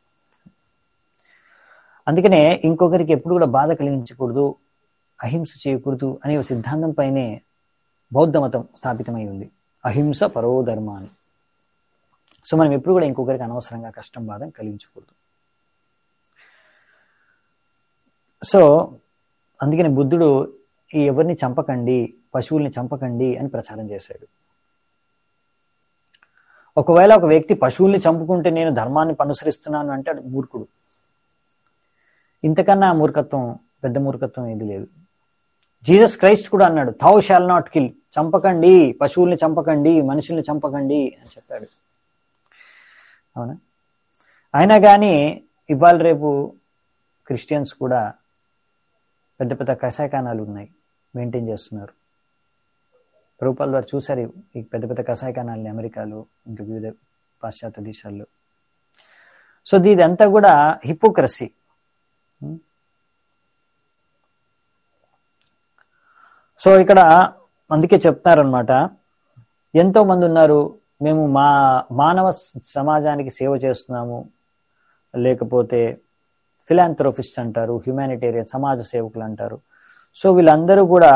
అందుకనే ఇంకొకరికి ఎప్పుడు కూడా బాధ కలిగించకూడదు అహింస చేయకూడదు అనే ఒక సిద్ధాంతం పైనే బౌద్ధ మతం స్థాపితమై ఉంది అహింస పరో ధర్మ అని సో మనం ఎప్పుడు కూడా ఇంకొకరికి అనవసరంగా కష్టం బాధ కలిగించకూడదు సో అందుకని బుద్ధుడు ఈ ఎవరిని చంపకండి పశువుల్ని చంపకండి అని ప్రచారం చేశాడు ఒకవేళ ఒక వ్యక్తి పశువుల్ని చంపుకుంటే నేను ధర్మాన్ని అనుసరిస్తున్నాను అంటే అది మూర్ఖుడు ఇంతకన్నా మూర్ఖత్వం పెద్ద మూర్ఖత్వం ఏది లేదు జీసస్ క్రైస్ట్ కూడా అన్నాడు థౌ షాల్ నాట్ కిల్ చంపకండి పశువుల్ని చంపకండి మనుషుల్ని చంపకండి అని చెప్పాడు అవునా అయినా కానీ ఇవాళ రేపు క్రిస్టియన్స్ కూడా పెద్ద పెద్ద కషాయఖానాలు ఉన్నాయి మెయింటైన్ చేస్తున్నారు రూపాయల ద్వారా చూసారు ఈ పెద్ద పెద్ద కషాయఖానాలని అమెరికాలో ఇంకా వివిధ పాశ్చాత్య దేశాల్లో సో ఇదంతా కూడా హిపోక్రసీ సో ఇక్కడ అందుకే చెప్తారనమాట ఎంతో మంది ఉన్నారు మేము మా మానవ సమాజానికి సేవ చేస్తున్నాము లేకపోతే ఫిలాంథ్రోఫిస్ట్ అంటారు హ్యుమానిటేరియన్ సమాజ సేవకులు అంటారు సో వీళ్ళందరూ కూడా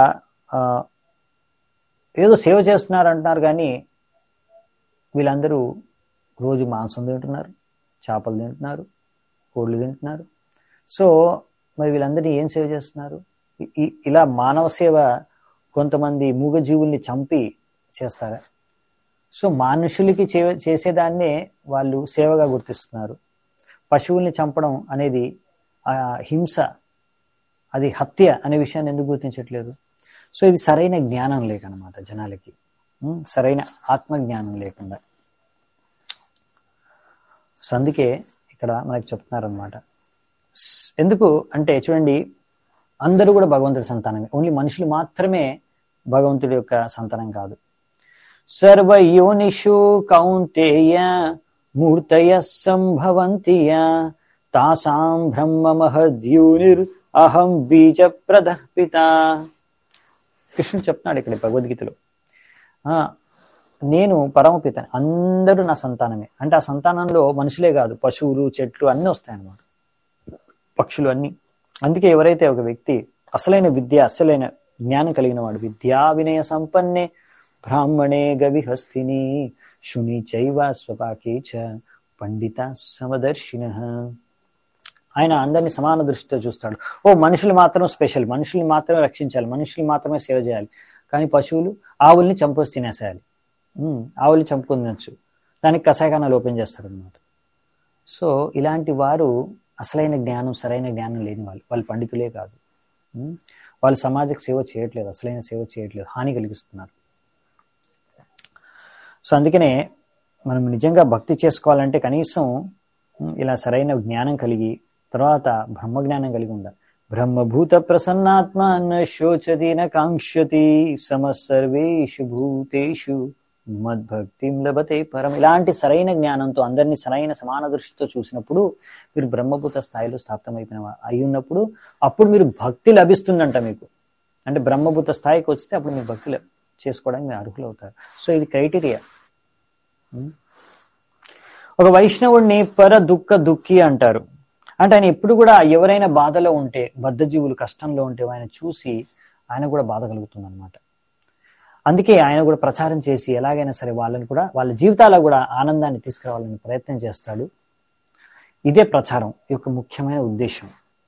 ఏదో సేవ చేస్తున్నారు అంటున్నారు కానీ వీళ్ళందరూ రోజు మాంసం తింటున్నారు చేపలు తింటున్నారు కోళ్ళు తింటున్నారు సో మరి వీళ్ళందరినీ ఏం సేవ చేస్తున్నారు ఇలా మానవ సేవ కొంతమంది మూగజీవుల్ని చంపి చేస్తారా సో మనుషులకి చే చేసేదాన్నే వాళ్ళు సేవగా గుర్తిస్తున్నారు పశువుల్ని చంపడం అనేది హింస అది హత్య అనే విషయాన్ని ఎందుకు గుర్తించట్లేదు సో ఇది సరైన జ్ఞానం లేకనమాట జనాలకి సరైన ఆత్మ జ్ఞానం లేకుండా సో అందుకే ఇక్కడ మనకి చెప్తున్నారనమాట ఎందుకు అంటే చూడండి అందరూ కూడా భగవంతుడి సంతానమే ఓన్లీ మనుషులు మాత్రమే భగవంతుడి యొక్క సంతానం కాదు సర్వయోనిషు కౌంతేయ మూర్తయ సంభవంతియ తాసాం బ్రహ్మ మహద్యూనిర్ అహం బీజ పిత కృష్ణుడు చెప్తున్నాడు ఇక్కడ భగవద్గీతలో నేను పరమపిత అందరూ నా సంతానమే అంటే ఆ సంతానంలో మనుషులే కాదు పశువులు చెట్లు అన్నీ వస్తాయన్నమాట పక్షులు అన్నీ అందుకే ఎవరైతే ఒక వ్యక్తి అసలైన విద్య అసలైన జ్ఞానం కలిగిన వాడు విద్యా వినయ సంపన్నే బ్రాహ్మణే గవిహస్తిని శుని చైవ స్వపాకే చ పండిత సమదర్శిన ఆయన అందరినీ సమాన దృష్టితో చూస్తాడు ఓ మనుషులు మాత్రం స్పెషల్ మనుషుల్ని మాత్రమే రక్షించాలి మనుషులు మాత్రమే సేవ చేయాలి కానీ పశువులు ఆవుల్ని చంపేసి తినేసేయాలి ఆవుల్ని చంపుకొని తినచ్చు దానికి కషాయఖానాలు ఓపెన్ చేస్తారు అనమాట సో ఇలాంటి వారు అసలైన జ్ఞానం సరైన జ్ఞానం లేని వాళ్ళు వాళ్ళు పండితులే కాదు వాళ్ళు సమాజకు సేవ చేయట్లేదు అసలైన సేవ చేయట్లేదు హాని కలిగిస్తున్నారు సో అందుకనే మనం నిజంగా భక్తి చేసుకోవాలంటే కనీసం ఇలా సరైన జ్ఞానం కలిగి తర్వాత బ్రహ్మజ్ఞానం కలిగి ఉండాలి బ్రహ్మభూత ప్రసన్నాత్మ న శోచతి న కాంక్షతి సమ సర్వేషు భూతేషు మద్భక్తిం లభతే పరం ఇలాంటి సరైన జ్ఞానంతో అందరినీ సరైన సమాన దృష్టితో చూసినప్పుడు మీరు బ్రహ్మభూత స్థాయిలో స్థాపితమైపోయిన అయి ఉన్నప్పుడు అప్పుడు మీరు భక్తి లభిస్తుందంట మీకు అంటే బ్రహ్మభూత స్థాయికి వస్తే అప్పుడు మీరు భక్తి చేసుకోవడానికి మీరు అర్హులు అవుతారు సో ఇది క్రైటీరియా ఒక వైష్ణవుడిని పర దుఃఖ దుఃఖి అంటారు అంటే ఆయన ఎప్పుడు కూడా ఎవరైనా బాధలో ఉంటే బద్ధజీవులు కష్టంలో ఉంటే ఆయన చూసి ఆయన కూడా బాధ కలుగుతుంది అనమాట అందుకే ఆయన కూడా ప్రచారం చేసి ఎలాగైనా సరే వాళ్ళని కూడా వాళ్ళ జీవితాల్లో కూడా ఆనందాన్ని తీసుకురావాలని ప్రయత్నం చేస్తాడు ఇదే ప్రచారం యొక్క ముఖ్యమైన ఉద్దేశం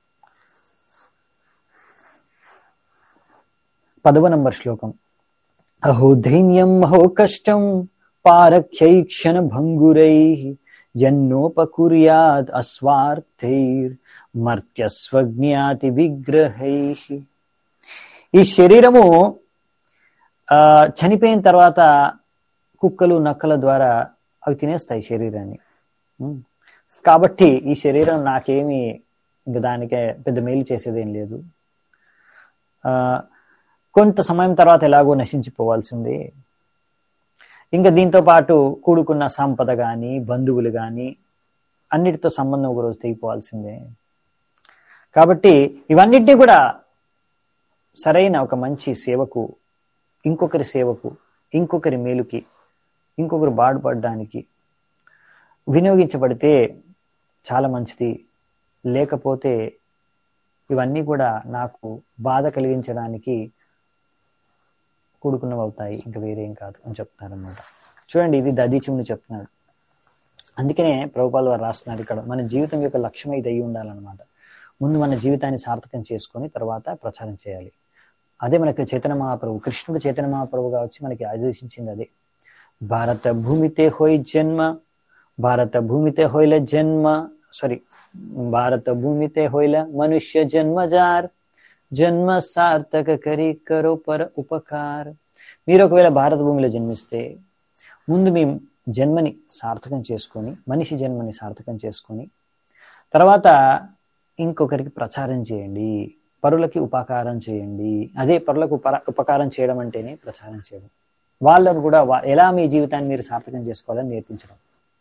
పదవ నంబర్ శ్లోకం అహో ధైన్యం అహో కష్టం పారఖ్యైక్షణ భంగురై జన్నోపకుర్యాద్ అస్వార్థైర్ మర్త్యస్వజ్ఞాతి విగ్రహై ఈ శరీరము ఆ చనిపోయిన తర్వాత కుక్కలు నక్కల ద్వారా అవి తినేస్తాయి శరీరాన్ని కాబట్టి ఈ శరీరం నాకేమి ఇంక దానికే పెద్ద మేలు చేసేదేం లేదు ఆ కొంత సమయం తర్వాత ఎలాగో నశించిపోవాల్సిందే ఇంకా దీంతో పాటు కూడుకున్న సంపద కానీ బంధువులు కానీ అన్నిటితో సంబంధం ఒకరోజు తెగిపోవాల్సిందే కాబట్టి ఇవన్నిటినీ కూడా సరైన ఒక మంచి సేవకు ఇంకొకరి సేవకు ఇంకొకరి మేలుకి ఇంకొకరు బాడుపడడానికి వినియోగించబడితే చాలా మంచిది లేకపోతే ఇవన్నీ కూడా నాకు బాధ కలిగించడానికి కూడుకున్నవి అవుతాయి ఇంకా వేరేం కాదు అని చెప్తున్నారు అనమాట చూడండి ఇది దదీచుని చెప్తున్నాడు అందుకనే ప్రభుపాల్ వారు రాస్తున్నారు ఇక్కడ మన జీవితం యొక్క లక్ష్యం ఇది అయి ఉండాలన్నమాట ముందు మన జీవితాన్ని సార్థకం చేసుకొని తర్వాత ప్రచారం చేయాలి అదే మనకి చైతన్య మహాప్రభు కృష్ణుడు చైతన్య మహాప్రభుగా వచ్చి మనకి ఆదేశించింది అదే భారత భూమితే హోయ్ జన్మ భారత భూమితే హోయిల జన్మ సారీ భారత భూమితే హోయిల మనుష్య జన్మజార్ జన్మ సార్థక కరి కరో పర ఉపకార్ మీరు ఒకవేళ భారత భూమిలో జన్మిస్తే ముందు మీ జన్మని సార్థకం చేసుకొని మనిషి జన్మని సార్థకం చేసుకొని తర్వాత ఇంకొకరికి ప్రచారం చేయండి పరులకి ఉపకారం చేయండి అదే పరులకు ఉపర ఉపకారం చేయడం అంటేనే ప్రచారం చేయడం వాళ్ళకు కూడా వా- ఎలా మీ జీవితాన్ని మీరు సార్థకం చేసుకోవాలని నేర్పించడం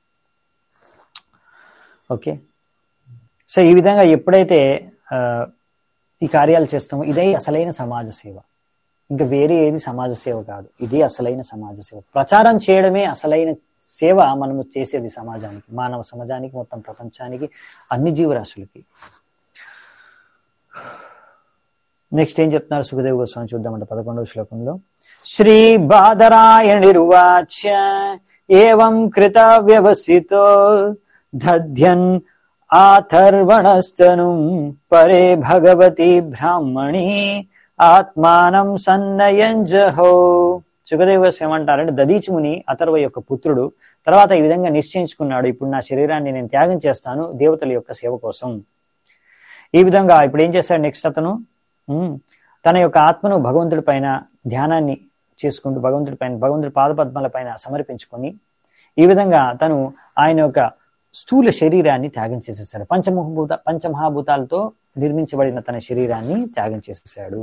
ఓకే సో ఈ విధంగా ఎప్పుడైతే ఆ, ఈ కార్యాలు చేస్తామో ఇదే అసలైన సమాజ సేవ ఇంకా వేరే ఏది సమాజ సేవ కాదు ఇదే అసలైన సమాజ సేవ ప్రచారం చేయడమే అసలైన సేవ మనము చేసేది సమాజానికి మానవ సమాజానికి మొత్తం ప్రపంచానికి అన్ని జీవరాశులకి నెక్స్ట్ ఏం చెప్తున్నారు సుఖదేవ్ గోస్వామి చూద్దామంట పదకొండవ శ్లోకంలో శ్రీ బాదరాయణిరువాచ ఏవం కృత వ్యవసితో దధ్యన్ ఆథర్వణస్తను పరే భగవతి బ్రాహ్మణి ఆత్మానం సన్నయంజహో సుఖదేవ్ గోస్వామి ఏమంటారంటే దదీచి ముని అథర్వ యొక్క పుత్రుడు తర్వాత ఈ విధంగా నిశ్చయించుకున్నాడు ఇప్పుడు నా శరీరాన్ని నేను త్యాగం చేస్తాను దేవతల యొక్క సేవ కోసం ఈ విధంగా ఇప్పుడు ఏం చేశాడు నెక్స్ట్ అతను ఉమ్, తన యొక్క ఆత్మను భగవంతుడి పైన ధ్యానాన్ని చేసుకుంటూ భగవంతుడి పైన భగవంతుడి పాదపద్మాల పైన సమర్పించుకొని ఈ విధంగా తను ఆయన యొక్క స్థూల శరీరాన్ని త్యాగం చేసేసాడు పంచమహాభూత పంచమహాభూతాలతో నిర్మించబడిన తన శరీరాన్ని త్యాగం చేసేసాడు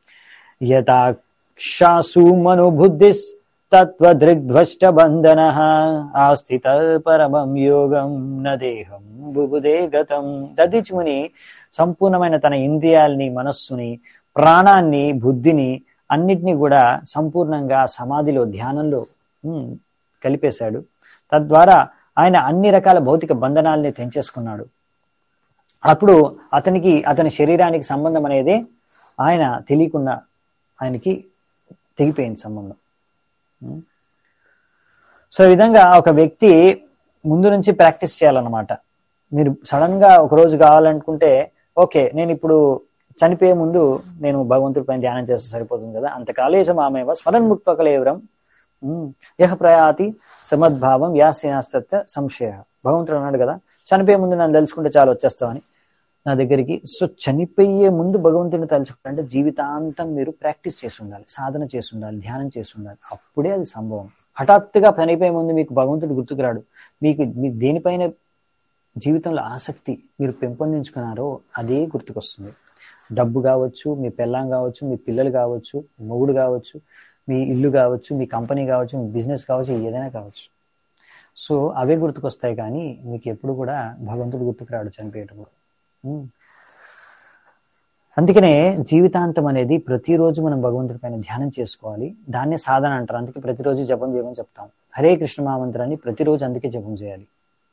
యథాక్షాసు మనోబుద్ధిస్ తత్వదృగ్ధ్వష్ట బంధన ఆస్థిత పరమం యోగం న దేహం బుబుదే గతం దదిచుముని సంపూర్ణమైన తన ఇంద్రియాల్ని మనస్సుని ప్రాణాన్ని బుద్ధిని అన్నిటినీ కూడా సంపూర్ణంగా సమాధిలో ధ్యానంలో ఉమ్, కలిపేశాడు తద్వారా ఆయన అన్ని రకాల భౌతిక బంధనాల్ని తెంచేసుకున్నాడు అప్పుడు అతనికి అతని శరీరానికి సంబంధం అనేది ఆయన తెలియకుండా ఆయనకి తెగిపోయింది సంబంధం ఉమ్. సో ఈ విధంగా ఒక వ్యక్తి ముందు నుంచి ప్రాక్టీస్ చేయాలన్నమాట మీరు సడన్ గా ఒక రోజు కావాలనుకుంటే ఓకే నేను ఇప్పుడు చనిపోయే ముందు నేను భగవంతుడి పైన ధ్యానం చేస్తే సరిపోతుంది కదా అంత కాలేజం ఆమెవ స్మరణ్ ముక్పకలేవరం యహ ప్రయాతి సమద్భావం యాస్యాస్తత్వ సంశయ భగవంతుడు అన్నాడు కదా చనిపోయే ముందు నన్ను తెలుసుకుంటే చాలు వచ్చేస్తామని నా దగ్గరికి సో చనిపోయే ముందు భగవంతుని తలుచుకుంటే జీవితాంతం మీరు ప్రాక్టీస్ చేసి ఉండాలి సాధన చేసి ఉండాలి ధ్యానం చేసి ఉండాలి అప్పుడే అది సంభవం హఠాత్తుగా చనిపోయే ముందు మీకు భగవంతుడు గుర్తుకు రాడు మీకు మీకు దేనిపైన జీవితంలో ఆసక్తి మీరు పెంపొందించుకున్నారో అదే గుర్తుకొస్తుంది డబ్బు కావచ్చు మీ పెళ్ళాం కావచ్చు మీ పిల్లలు కావచ్చు మొగుడు కావచ్చు మీ ఇల్లు కావచ్చు మీ కంపెనీ కావచ్చు మీ బిజినెస్ కావచ్చు ఏదైనా కావచ్చు సో అవే గుర్తుకొస్తాయి కానీ మీకు ఎప్పుడు కూడా భగవంతుడు గుర్తుకు రాడు చనిపోయేటప్పుడు ఉమ్. అందుకనే జీవితాంతం అనేది ప్రతిరోజు మనం భగవంతుడి పైన ధ్యానం చేసుకోవాలి దాన్నే సాధన అంటారు అందుకే ప్రతిరోజు జపం చేయమని చెప్తాం హరే కృష్ణ మహామంత్రాన్ని ప్రతిరోజు అందుకే జపం చేయాలి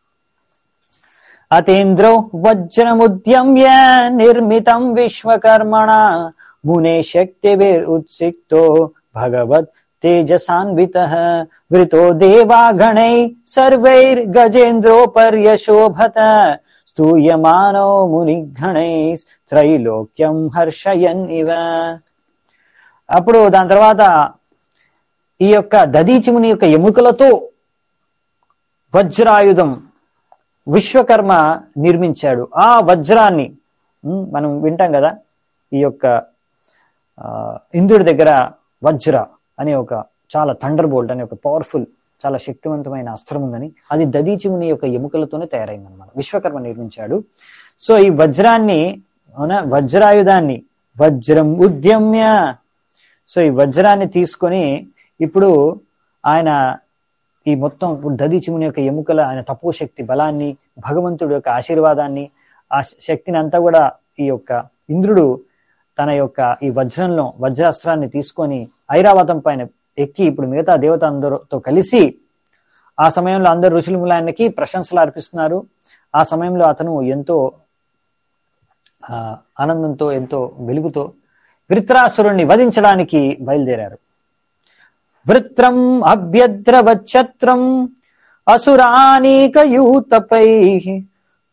అతేంద్రో వజ్రముద్యమ్య నిర్మితం విశ్వకర్మణ మునే శక్తిభిర్ ఉత్సిక్తో భగవత్ తేజసాన్విత వృతో దేవా గణై సర్వైర్ గజేంద్రోపర్యశోభత స్తూయమానో మునిగణై త్రైలోక్యం హర్షయన్ ఇవ అప్పుడు దాని తర్వాత ఈ యొక్క దదీచిముని యొక్క ఎముకలతో వజ్రాయుధం విశ్వకర్మ నిర్మించాడు ఆ వజ్రాన్ని ఉమ్, మనం వింటాం కదా ఈ యొక్క ఆ, ఇంద్రుడి దగ్గర వజ్ర అనే ఒక చాలా థండర్ బోల్ట్ అనే ఒక పవర్ఫుల్ చాలా శక్తివంతమైన అస్త్రం ఉందని అది దదీచిముని యొక్క ఎముకలతోనే తయారైంది అనమాట విశ్వకర్మ నిర్మించాడు సో ఈ వజ్రాన్ని అవునా వజ్రాయుధాన్ని వజ్రం ఉద్యమ్య సో ఈ వజ్రాన్ని తీసుకొని ఇప్పుడు ఆయన ఈ మొత్తం ఇప్పుడు దదీచిముని యొక్క ఎముకల ఆయన తపో శక్తి బలాన్ని భగవంతుడి యొక్క ఆశీర్వాదాన్ని ఆ శక్తిని అంతా కూడా ఈ యొక్క ఇంద్రుడు తన యొక్క ఈ వజ్రంలో వజ్రాస్త్రాన్ని తీసుకొని ఐరావతం పైన ఎక్కి ఇప్పుడు మిగతా దేవత అందరితో కలిసి ఆ సమయంలో అందరు ఋషులు ఆయనకి ప్రశంసలు అర్పిస్తున్నారు ఆ సమయంలో అతను ఎంతో ఆ, ఆనందంతో ఎంతో వెలుగుతో వృత్రాసురుణ్ణి వధించడానికి బయలుదేరారు వృత్రం అభ్యద్రవచ్చత్రం అసురానీకయూతపై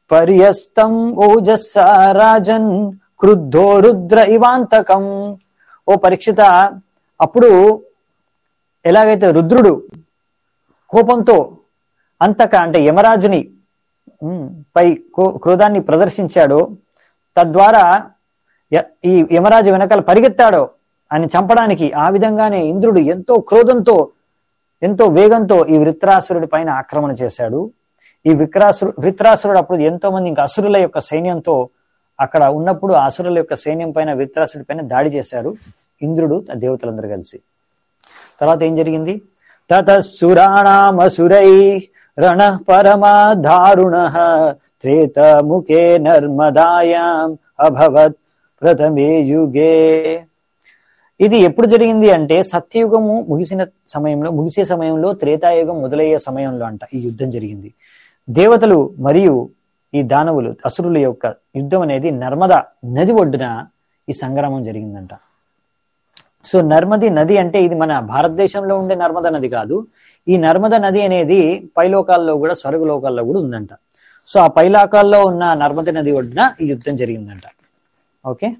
పర్యస్తం ఓజస్స రాజన్ క్రుద్ధో రుద్ర ఇవాంతకం ఓ పరీక్షిత అప్పుడు ఎలాగైతే రుద్రుడు కోపంతో అంతక అంటే యమరాజుని ఉమ్, పై కో- క్రోధాన్ని ప్రదర్శించాడో తద్వారా య- ఈ యమరాజు వెనకాల పరిగెత్తాడో ఆయన చంపడానికి ఆ విధంగానే ఇంద్రుడు ఎంతో క్రోధంతో ఎంతో వేగంతో ఈ వృత్రాసురుడి పైన ఆక్రమణ చేశాడు ఈ విక్రాసురు వృత్రాసురుడు అప్పుడు ఎంతో మంది ఇంకా అసురుల యొక్క సైన్యంతో అక్కడ ఉన్నప్పుడు ఆ అసురుల యొక్క సైన్యం పైన వృత్రాసుడి పైన దాడి చేశారు ఇంద్రుడు ఆ దేవతలందరూ కలిసి తర్వాత ఏం జరిగింది తతసురాణామసురై రణ పరమా దారుణ త్రేతముఖే నర్మదాయాం అభవత్ ప్రథమే యుగే ఇది ఎప్పుడు జరిగింది అంటే సత్యయుగము ముగిసిన సమయంలో ముగిసే సమయంలో త్రేతాయుగం మొదలయ్యే సమయంలో అంట ఈ యుద్ధం జరిగింది దేవతలు మరియు ఈ దానవులు అసురుల యొక్క యుద్ధం అనేది నర్మదా నది ఒడ్డున ఈ సంగ్రామం జరిగిందంట సో నర్మది నది అంటే ఇది మన భారతదేశంలో ఉండే నర్మదా నది కాదు ఈ నర్మదా నది అనేది పైలోకాల్లో కూడా స్వర్గ లోకాల్లో కూడా ఉందంట సో ఆ పైలోకాల్లో ఉన్న నర్మదా నది ఒడ్డున ఈ యుద్ధం జరిగిందంట ఓకే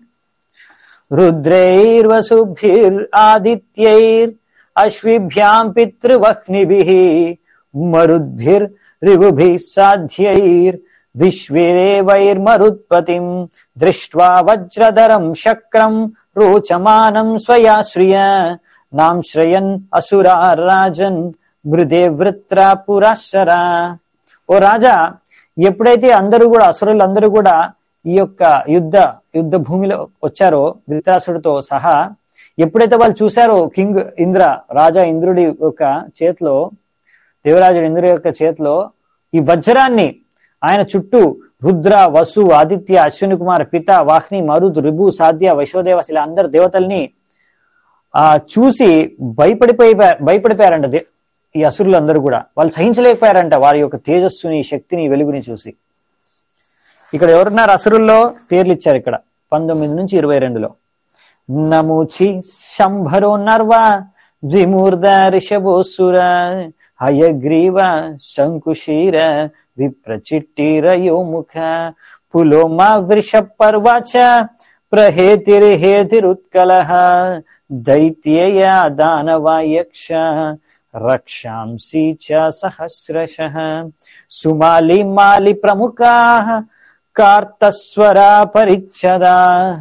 రుద్రైర్వసుభిర్ ఆదిత్యైర్ అశ్విభ్యాం పితృవహ్నిభిః మరుద్భిర్ రిగుభిः సాధ్యైర్ విశ్వేదేవైర్మరుత్పతిం దృష్ట్వా వజ్రధరం శక్రం రోచమానం స్వయాశ్రియ నాంశ్రయన్ అసురా రాజన్ మృదే వృత్ర పురాశరా ఓ రాజా ఎప్పుడైతే అందరూ కూడా అసురులందరూ కూడా ఈ యొక్క యుద్ధ యుద్ధ భూమిలో వచ్చారో ధృతరాసుడితో సహా ఎప్పుడైతే వాళ్ళు చూశారో కింగ్ ఇంద్ర రాజా ఇంద్రుడి యొక్క చేతిలో దేవరాజుడు ఇంద్రుడి యొక్క చేతిలో ఈ వజ్రాన్ని ఆయన చుట్టూ రుద్ర వసు ఆదిత్య అశ్విని కుమార్ పిత వాహ్ని మరుద్ రిభు సాధ్య వైశ్వదేవస్ ఇలా అందరు దేవతల్ని ఆ చూసి భయపడిపోయి భయపడిపోయారంట దే- ఈ అసురులందరూ కూడా వాళ్ళు సహించలేకపోయారంట వారి యొక్క తేజస్సుని శక్తిని వెలుగుని చూసి ఇక్కడ ఎవరున్నారు అసురుల్లో పేర్లు ఇచ్చారు ఇక్కడ పంతొమ్మిది నుంచి ఇరవై రెండులో నముచి శంభరో నర్వ ద్విమూర్ధ రిషభోసుర హయగ్రీవ శంకుశీర విప్రచిట్టిరయోముఖ పులోమా వృష పర్వాచ ప్రహేతిర్హేతిరుత్కల దైత్యేయ దానవా యక్ష రక్షాంసి చ సహస్రశ సుమాలి మాలి ప్రముఖా కార్తస్వరా పరిచ్ఛదా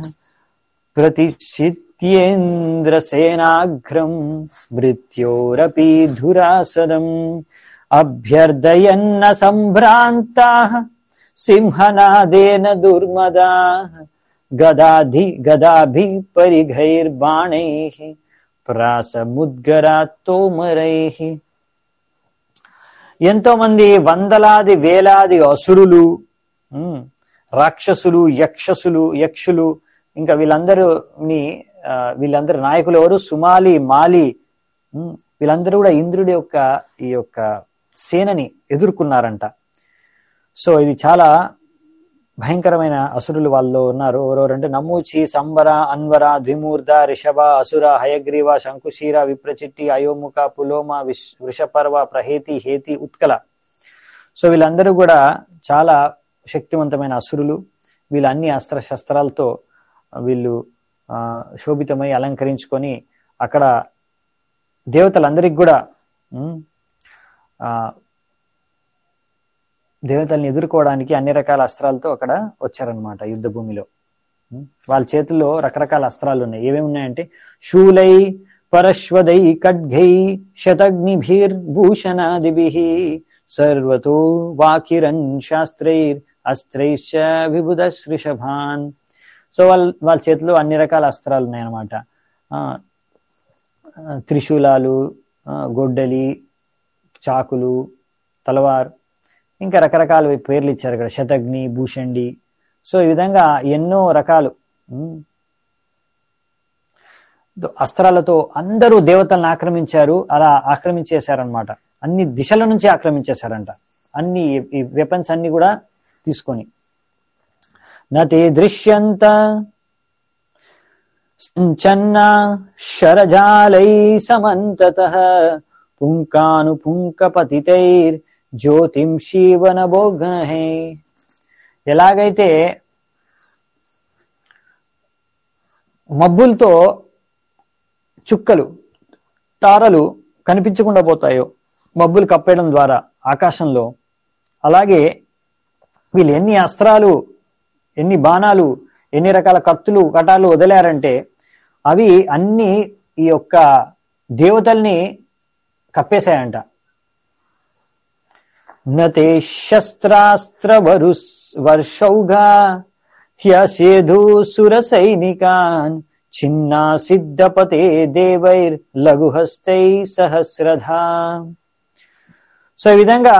ప్రతిశిత్యేంద్రసేనాగ్రం మృత్యోరపి ధురాసదం అభ్యర్థయన్న సంభ్రాంతా సింహనాదేన దుర్మదా గదాధి గదాభి పరిఘైర్బాణై ప్రాసముద్గరాత్తోమరై ఎంతో మంది వందలాది వేలాది అసురులు ఉమ్, రాక్షసులు యక్షసులు యక్షులు ఇంకా వీళ్ళందరూని ఆ, వీళ్ళందరి నాయకులు ఎవరు సుమాలి మాలి ఉమ్, వీళ్ళందరూ కూడా ఇంద్రుడి యొక్క ఈ యొక్క సేనని ఎదుర్కొన్నారంట సో ఇది చాలా భయంకరమైన అసురులు వాళ్ళు ఉన్నారు ఎవరెవరంటే నమూచి సంబర అన్వర ద్విమూర్ధ రిషభ అసుర హయగ్రీవ శంకుశీర విప్రచిట్టి అయోముఖ పులోమ విష్ వృషపర్వ ప్రహేతి హేతి ఉత్కల సో వీళ్ళందరూ కూడా చాలా శక్తివంతమైన అసురులు వీళ్ళు అన్ని అస్త్ర శస్త్రాలతో వీళ్ళు ఆ, శోభితమై అలంకరించుకొని అక్కడ దేవతలందరికి కూడా ఉమ్, ఆ, దేవతల్ని ఎదుర్కోవడానికి అన్ని రకాల అస్త్రాలతో అక్కడ వచ్చారనమాట యుద్ధ భూమిలో ఉం? వాళ్ళ చేతుల్లో రకరకాల అస్త్రాలు ఉన్నాయి ఏమేమి ఉన్నాయంటే శూలై పరశ్వదై ఖడ్గై శతగ్నిభిర్భూషణాదిభి సర్వతో వాకిరన్ శాస్త్రైర్ అస్త్రైశ్చ విబుధ శ్రిషభాన్ సో వాళ్ళ వాళ్ళ చేతిలో అన్ని రకాల అస్త్రాలు ఉన్నాయన్నమాట ఆ, ఆ, త్రిశూలాలు ఆ, గొడ్డలి చాకులు తలవార్ ఇంకా రకరకాల పేర్లు ఇచ్చారు ఇక్కడ శతగ్ని భూషండి సో ఈ విధంగా ఎన్నో రకాలు ఉమ్, దో- అస్త్రాలతో అందరూ దేవతలను ఆక్రమించారు అలా ఆక్రమించేశారనమాట అన్ని దిశల నుంచి ఆక్రమించేశారంట అన్ని ఈ వెపన్స్ అన్ని కూడా తీసుకొని నతే దృశ్యంత సంచన్న శరజాలై సమంతత పుంకాను పుంకపతితైర్ జ్యోతిం శీవన భోగనహే ఎలాగైతే మబ్బులతో చుక్కలు తారలు కనిపించకుండా పోతాయో మబ్బులు కప్పేయడం ద్వారా ఆకాశంలో అలాగే వీళ్ళు ఎన్ని అస్త్రాలు ఎన్ని బాణాలు ఎన్ని రకాల కత్తులు కటాలు వదిలారంటే అవి అన్ని ఈ యొక్క దేవతల్ని కప్పేశాయంట నతే శస్త్రాస్త్ర వరుస్ వర్షౌఘా హ్యసేధు సుర సైనికాన్ చిన్నా సిద్ధపతే దేవైర్ లఘుహస్తై సహస్రధా సో ఈ విధంగా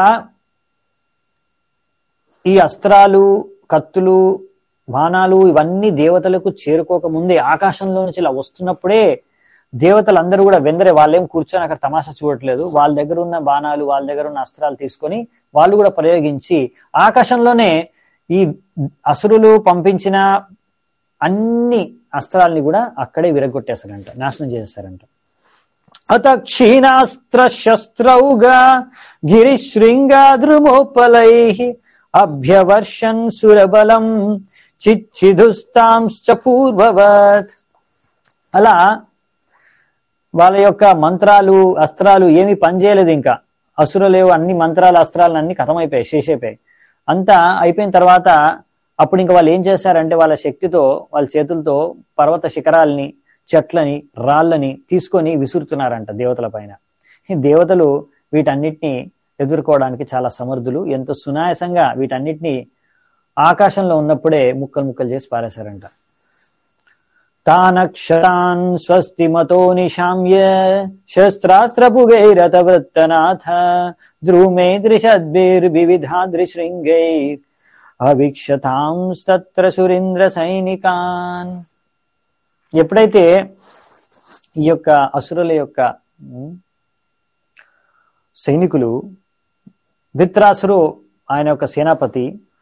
ఈ అస్త్రాలు కత్తులు బాణాలు ఇవన్నీ దేవతలకు చేరుకోక ముందే ఆకాశంలో నుంచి ఇలా వస్తున్నప్పుడే దేవతలందరూ కూడా వెందరే వాళ్ళేం కూర్చొని అక్కడ తమాషా చూడట్లేదు వాళ్ళ దగ్గర ఉన్న బాణాలు వాళ్ళ దగ్గర ఉన్న అస్త్రాలు తీసుకొని వాళ్ళు కూడా ప్రయోగించి ఆకాశంలోనే ఈ అసురులు పంపించిన అన్ని అస్త్రాల్ని కూడా అక్కడే విరగొట్టేస్తారంట నాశనం చేస్తారంట అత క్షీణాస్త్ర శస్త్రౌగా గిరిశృంగాద్రుమోపలై అభ్యవర్షన్ సురబలం చిచ్చిదుస్తాంశ్చ పూర్వవత్ అలా వాళ్ళ యొక్క మంత్రాలు అస్త్రాలు ఏమి పనిచేయలేదు ఇంకా అసురలేవు అన్ని మంత్రాలు అస్త్రాలు అన్ని కథమైపోయాయి శేషైపోయాయి అంతా అయిపోయిన తర్వాత అప్పుడు ఇంకా వాళ్ళు ఏం చేశారంటే వాళ్ళ శక్తితో వాళ్ళ చేతులతో పర్వత శిఖరాల్ని చెట్లని రాళ్ళని తీసుకొని విసురుతున్నారంట దేవతల పైన ఈ దేవతలు వీటన్నిటిని ఎదుర్కోవడానికి చాలా సమర్థులు ఎంతో సునాయాసంగా వీటన్నిటిని ఆకాశంలో ఉన్నప్పుడే ముక్కలు ముక్కలు చేసి పారేశారంట తానక్షరాన్ స్వస్తి మతో నిశామ్య శస్త్రాస్త్రపుగైరత వృత్తనాథ ద్రుమే దృశద్భిర్వివిధాద్రిశృంగైర్ అవిక్షతాంస్తత్ర సురేంద్ర సైనికాన్ ఎప్పుడైతే ఈ యొక్క అసురుల యొక్క ఉమ్, సైనికులు విత్రాసురు ఆయన యొక్క సేనాపతి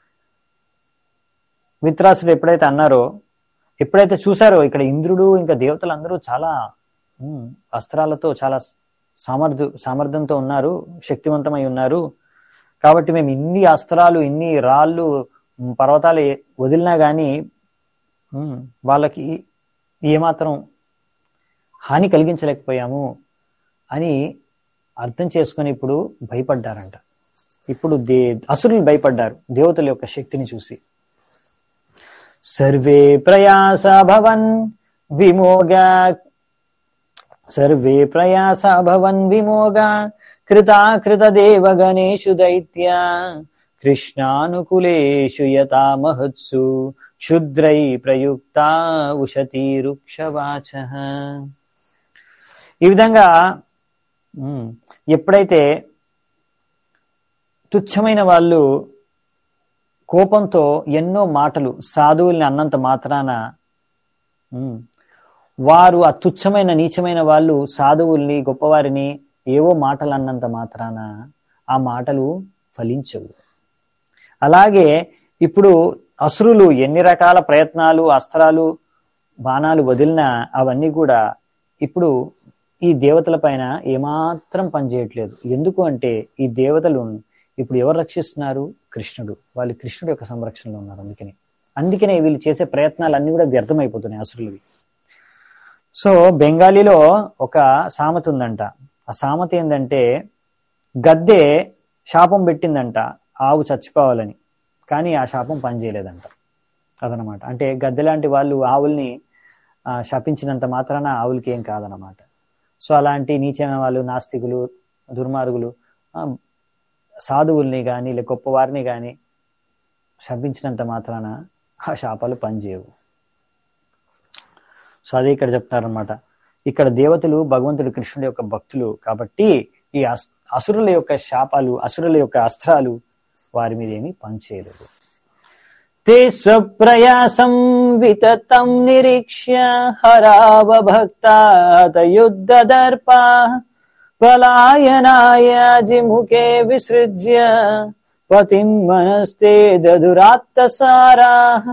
విత్రాసుడు ఎప్పుడైతే అన్నారో ఎప్పుడైతే చూసారో ఇక్కడ ఇంద్రుడు ఇంకా దేవతలు అందరూ చాలా ఉమ్, అస్త్రాలతో చాలా సామర్థ్య సామర్థ్యంతో ఉన్నారు శక్తివంతమై ఉన్నారు కాబట్టి మేము ఇన్ని అస్త్రాలు ఇన్ని రాళ్ళు ఉమ్, పర్వతాలు ఏ- వదిలినా కానీ ఉమ్, వాళ్ళకి ఏమాత్రం హాని కలిగించలేకపోయాము అని అర్థం చేసుకొని ఇప్పుడు భయపడ్డారంట ఇప్పుడు దే అసురులు భయపడ్డారు దేవతల యొక్క శక్తిని చూసి సర్వే ప్రయాస భవన్ విమోగా సర్వే ప్రయాస భవన్ విమోగా కృతాకృత దేవ గణేషు దైత్య కృష్ణానుకులేషు యథా మహత్సు క్షుద్రై ప్రయుక్త ఉషతి వృక్షవాచ ఈ విధంగా ఉమ్, ఎప్పుడైతే తుచ్చమైన వాళ్ళు కోపంతో ఎన్నో మాటలు సాధువుల్ని అన్నంత మాత్రాన ఉమ్, వారు ఆ తుచ్చమైన నీచమైన వాళ్ళు సాధువుల్ని గొప్పవారిని ఏవో మాటలు అన్నంత మాత్రాన ఆ మాటలు ఫలించవు అలాగే ఇప్పుడు అసురులు ఎన్ని రకాల ప్రయత్నాలు అస్త్రాలు బాణాలు వదిలినా అవన్నీ కూడా ఇప్పుడు ఈ దేవతల పైన ఏమాత్రం పనిచేయట్లేదు ఎందుకు అంటే ఈ దేవతలు ఇప్పుడు ఎవరు రక్షిస్తున్నారు కృష్ణుడు వాళ్ళు కృష్ణుడు యొక్క సంరక్షణలో ఉన్నారు అందుకని అందుకనే వీళ్ళు చేసే ప్రయత్నాలు అన్ని కూడా వ్యర్థమైపోతున్నాయి అసురులవి సో బెంగాలీలో ఒక సామెత ఉందంట ఆ సామెత ఏంటంటే గద్దె శాపం పెట్టిందంట ఆవు చచ్చిపోవాలని కానీ ఆ శాపం పనిచేయలేదంట అదనమాట అంటే గద్దె లాంటి వాళ్ళు ఆవుల్ని ఆ, శపించినంత మాత్రాన ఆవులకి ఏం కాదనమాట సో అలాంటి నీచమైన వాళ్ళు నాస్తికులు దుర్మార్గులు ఆ, సాధువుల్ని కానీ లేక గొప్పవారిని కానీ శపించినంత మాత్రాన ఆ శాపాలు పనిచేయవు సో అదే ఇక్కడ చెప్తారనమాట ఇక్కడ దేవతలు భగవంతుడు కృష్ణుడి యొక్క భక్తులు కాబట్టి ఈ అస్- అసురుల యొక్క శాపాలు అసురుల యొక్క అస్త్రాలు వారి మీద ఏమీ పనిచేయలేదు ते स्वप्रयासं विततं निरीक्ष्य हरावभक्तात युद्धदर्पाः पलायनाय जिमुखे विसृज्य पतिं मनस्ते దదురాత్తసారాः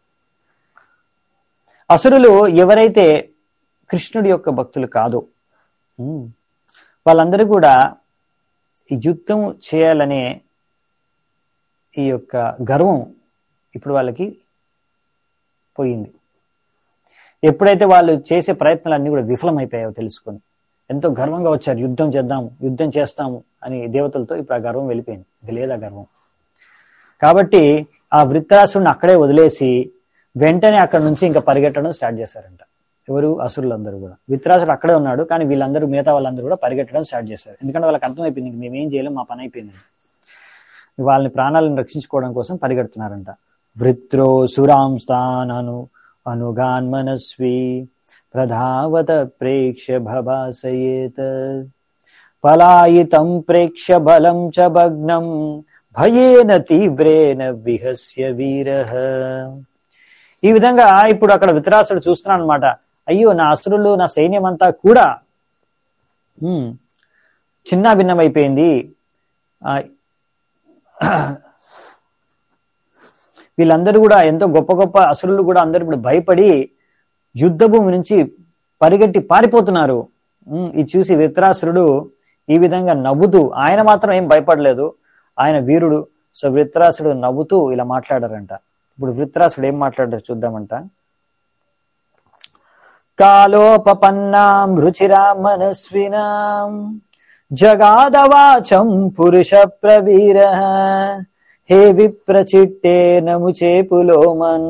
అసురులు ఎవరైతే కృష్ణుడి యొక్క భక్తులు కాదో ఉమ్, వాళ్ళందరూ కూడా ఈ యుద్ధం చేయాలనే ఈ యొక్క గర్వం ఇప్పుడు వాళ్ళకి పోయింది ఎప్పుడైతే వాళ్ళు చేసే ప్రయత్నాలన్నీ కూడా విఫలమైపోయాయో తెలుసుకొని ఎంతో గర్వంగా వచ్చారు యుద్ధం చేద్దాము యుద్ధం చేస్తాము అని దేవతలతో ఇప్పుడు ఆ గర్వం వెళ్ళిపోయింది ఇది లేదా గర్వం కాబట్టి ఆ వృత్తాసురుని అక్కడే వదిలేసి వెంటనే అక్కడ నుంచి ఇంకా పరిగెట్టడం స్టార్ట్ చేశారంట ఎవరు అసురులందరూ కూడా విత్రాసుడు అక్కడే ఉన్నాడు కానీ వీళ్ళందరూ మిగతా వాళ్ళందరూ కూడా పరిగెట్టడం స్టార్ట్ చేశారు ఎందుకంటే వాళ్ళకి అర్థమైపోయింది ఇంక మేమేం చేయలేం మా పని అయిపోయింది వాళ్ళని ప్రాణాలను రక్షించుకోవడం కోసం పరిగెడుతున్నారంట వృత్రో సురాంస్తానను అనుగాన్ మనస్వి ప్రధావత ప్రేక్ష్య భవాసయేత పలాయితం ప్రేక్ష్య బలం చ భగ్నం భయేన తీవ్రేన విహస్య వీర ఈ విధంగా ఇప్పుడు అక్కడ వితరాసుడు చూస్తున్నాడు అనమాట అయ్యో నా అసురులు నా సైన్యం అంతా కూడా ఉమ్, చిన్న భిన్నమైపోయింది ఆ, వీళ్ళందరూ కూడా ఎంతో గొప్ప గొప్ప అసురులు కూడా అందరూ ఇప్పుడు భయపడి యుద్ధ భూమి నుంచి పరిగెట్టి పారిపోతున్నారు ఉమ్, ఇది చూసి విత్రాసురుడు ఈ విధంగా నవ్వుతూ ఆయన మాత్రం ఏం భయపడలేదు ఆయన వీరుడు సో వృత్రాసుడు నవ్వుతూ ఇలా మాట్లాడారంట ఇప్పుడు వృత్రాసుడు ఏం మాట్లాడారు చూద్దామంట కాలోపపన్నాం రుచిరా మనస్వినాం జగాదవాచం పురుష ప్రవీర హే విప్రచిట్టే నముచే పులోమన్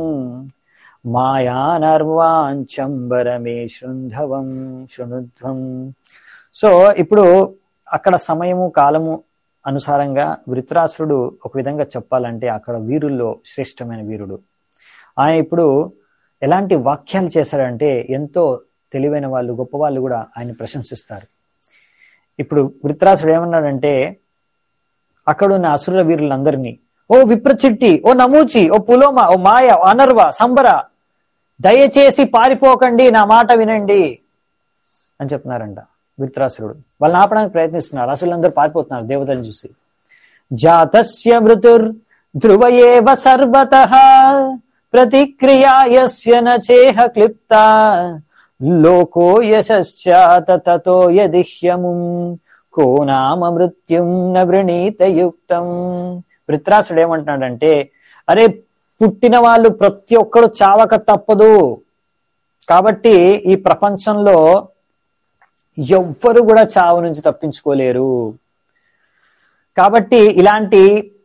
మాయానర్వాంచంబరమే శృంధవం శృణుధ్వం సో ఇప్పుడు అక్కడ సమయము కాలము అనుసారంగా వృత్రాసురుడు ఒక విధంగా చెప్పాలంటే అక్కడ వీరుల్లో శ్రేష్టమైన వీరుడు ఆయన ఇప్పుడు ఎలాంటి వాక్యాలు చేశాడంటే ఎంతో తెలివైన వాళ్ళు గొప్ప వాళ్ళు కూడా ఆయన ప్రశంసిస్తారు ఇప్పుడు వృత్రాసుడు ఏమన్నాడంటే అక్కడున్న అసుర వీరులందరినీ ఓ విప్రచిట్టి ఓ నమూచి ఓ పులోమ ఓ మాయ ఓ అనర్వ సంబర దయచేసి పారిపోకండి నా మాట వినండి అని చెప్తున్నారంట వృత్రాసురుడు వాళ్ళని ఆపడానికి ప్రయత్నిస్తున్నారు అసలు పారిపోతున్నారు దేవతలను చూసి జాతస్య మృతుర్ ధ్రువయేవ సర్వత ప్రతిక్రియాయస్య నచేహ క్లిప్త లోకో యశ్చాత తతో యదిహ్యముం కో నామ మృత్యుం న వృణీత యుక్తం వృత్రాసుడు ఏమంటున్నాడంటే అరే పుట్టిన వాళ్ళు ప్రతి ఒక్కడు చావక తప్పదు కాబట్టి ఈ ప్రపంచంలో ఎవ్వరు కూడా చావు నుంచి తప్పించుకోలేరు కాబట్టి ఇలాంటి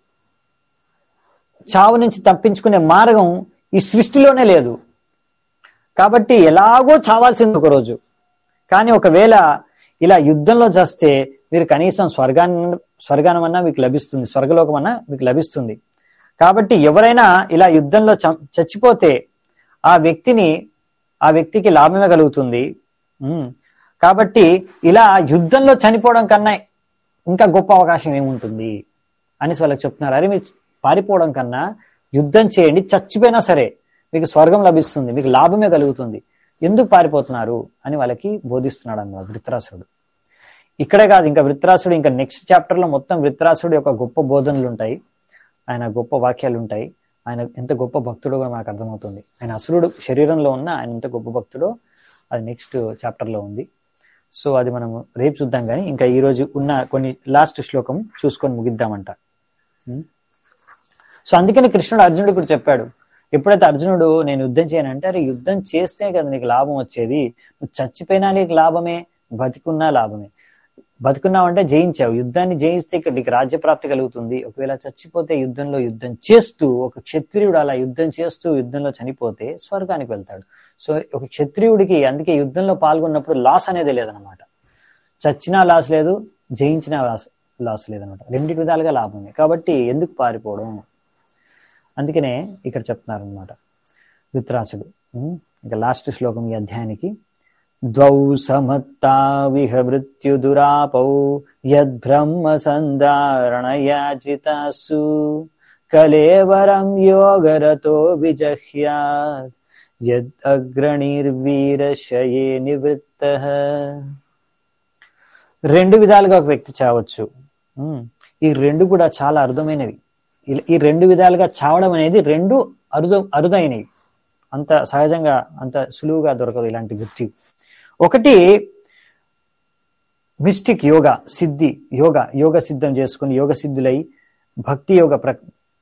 చావు నుంచి తప్పించుకునే మార్గం ఈ సృష్టిలోనే లేదు కాబట్టి ఎలాగో చావాల్సింది ఒక రోజు కానీ ఒకవేళ ఇలా యుద్ధంలో చేస్తే మీరు కనీసం స్వర్గాన్ని స్వర్గానమన్నా మీకు లభిస్తుంది స్వర్గలోకమన్నా మీకు లభిస్తుంది కాబట్టి ఎవరైనా ఇలా యుద్ధంలో చ- చచ్చిపోతే ఆ వ్యక్తిని ఆ వ్యక్తికి లాభమే కలుగుతుంది ఉమ్. కాబట్టి ఇలా యుద్ధంలో చనిపోవడం కన్నా ఇంకా గొప్ప అవకాశం ఏముంటుంది అనేసి వాళ్ళకి చెప్తున్నారు అరే మీరు పారిపోవడం కన్నా యుద్ధం చేయండి చచ్చిపోయినా సరే మీకు స్వర్గం లభిస్తుంది మీకు లాభమే కలుగుతుంది ఎందుకు పారిపోతున్నారు అని వాళ్ళకి బోధిస్తున్నాడు అన్నమాట వృత్రాసుడు ఇక్కడే కాదు ఇంకా వృత్రాసుడు ఇంకా నెక్స్ట్ చాప్టర్ లో మొత్తం వృత్రాసుడు యొక్క గొప్ప బోధనలు ఉంటాయి ఆయన గొప్ప వాక్యాలు ఉంటాయి ఆయన ఎంత గొప్ప భక్తుడో కూడా మనకు అర్థమవుతుంది ఆయన అసురుడు శరీరంలో ఉన్న ఆయన ఎంత గొప్ప భక్తుడో అది నెక్స్ట్ చాప్టర్ లో ఉంది సో అది మనము రేపు చూద్దాం కానీ ఇంకా ఈ రోజు ఉన్న కొన్ని లాస్ట్ శ్లోకం చూసుకొని ముగిద్దామంట ఉం? సో అందుకని కృష్ణుడు అర్జునుడు కూడా చెప్పాడు ఎప్పుడైతే అర్జునుడు నేను యుద్ధం చేయనంటే అరే యుద్ధం చేస్తే కదా నీకు లాభం వచ్చేది నువ్వు చచ్చిపోయినా నీకు లాభమే బతికున్నా లాభమే బతుకున్నావంటే జయించావు యుద్ధాన్ని జయిస్తే ఇక్కడ నీకు రాజ్యప్రాప్తి కలుగుతుంది ఒకవేళ చచ్చిపోతే యుద్ధంలో యుద్ధం చేస్తూ ఒక క్షత్రియుడు అలా యుద్ధం చేస్తూ యుద్ధంలో చనిపోతే స్వర్గానికి వెళ్తాడు సో ఒక క్షత్రియుడికి అందుకే యుద్ధంలో పాల్గొన్నప్పుడు లాస్ అనేది లేదనమాట చచ్చినా లాస్ లేదు జయించినా లాస్ లాస్ లేదనమాట రెండు విధాలుగా లాభమే కాబట్టి ఎందుకు పారిపోవడం అందుకనే ఇక్కడ చెప్తున్నారు అనమాట విత్రాసుడు ఉం? ఇంకా లాస్ట్ శ్లోకం ఈ అధ్యాయానికి ద్వౌ సమత్తా విహ మృత్యుదురాపౌ యద్బ్రహ్మ సంధారణయాచితాసు కలేవరం యోగరతో విజహ్యాత్ యద్ అగ్రణీర్వీరశయే నివృత్త రెండు విధాలుగా ఒక వ్యక్తి చావచ్చు ఉమ్, ఈ రెండు కూడా చాలా అరుదమైనవి ఈ- ఈ రెండు విధాలుగా చావడం అనేది రెండు అరుదు అరుదైనవి అంత సహజంగా అంత సులువుగా దొరకదు ఇలాంటి వృత్తి ఒకటి మిస్టిక్ యోగా సిద్ధి యోగా యోగ సిద్ధం చేసుకుని యోగ సిద్ధులై భక్తి యోగ ప్ర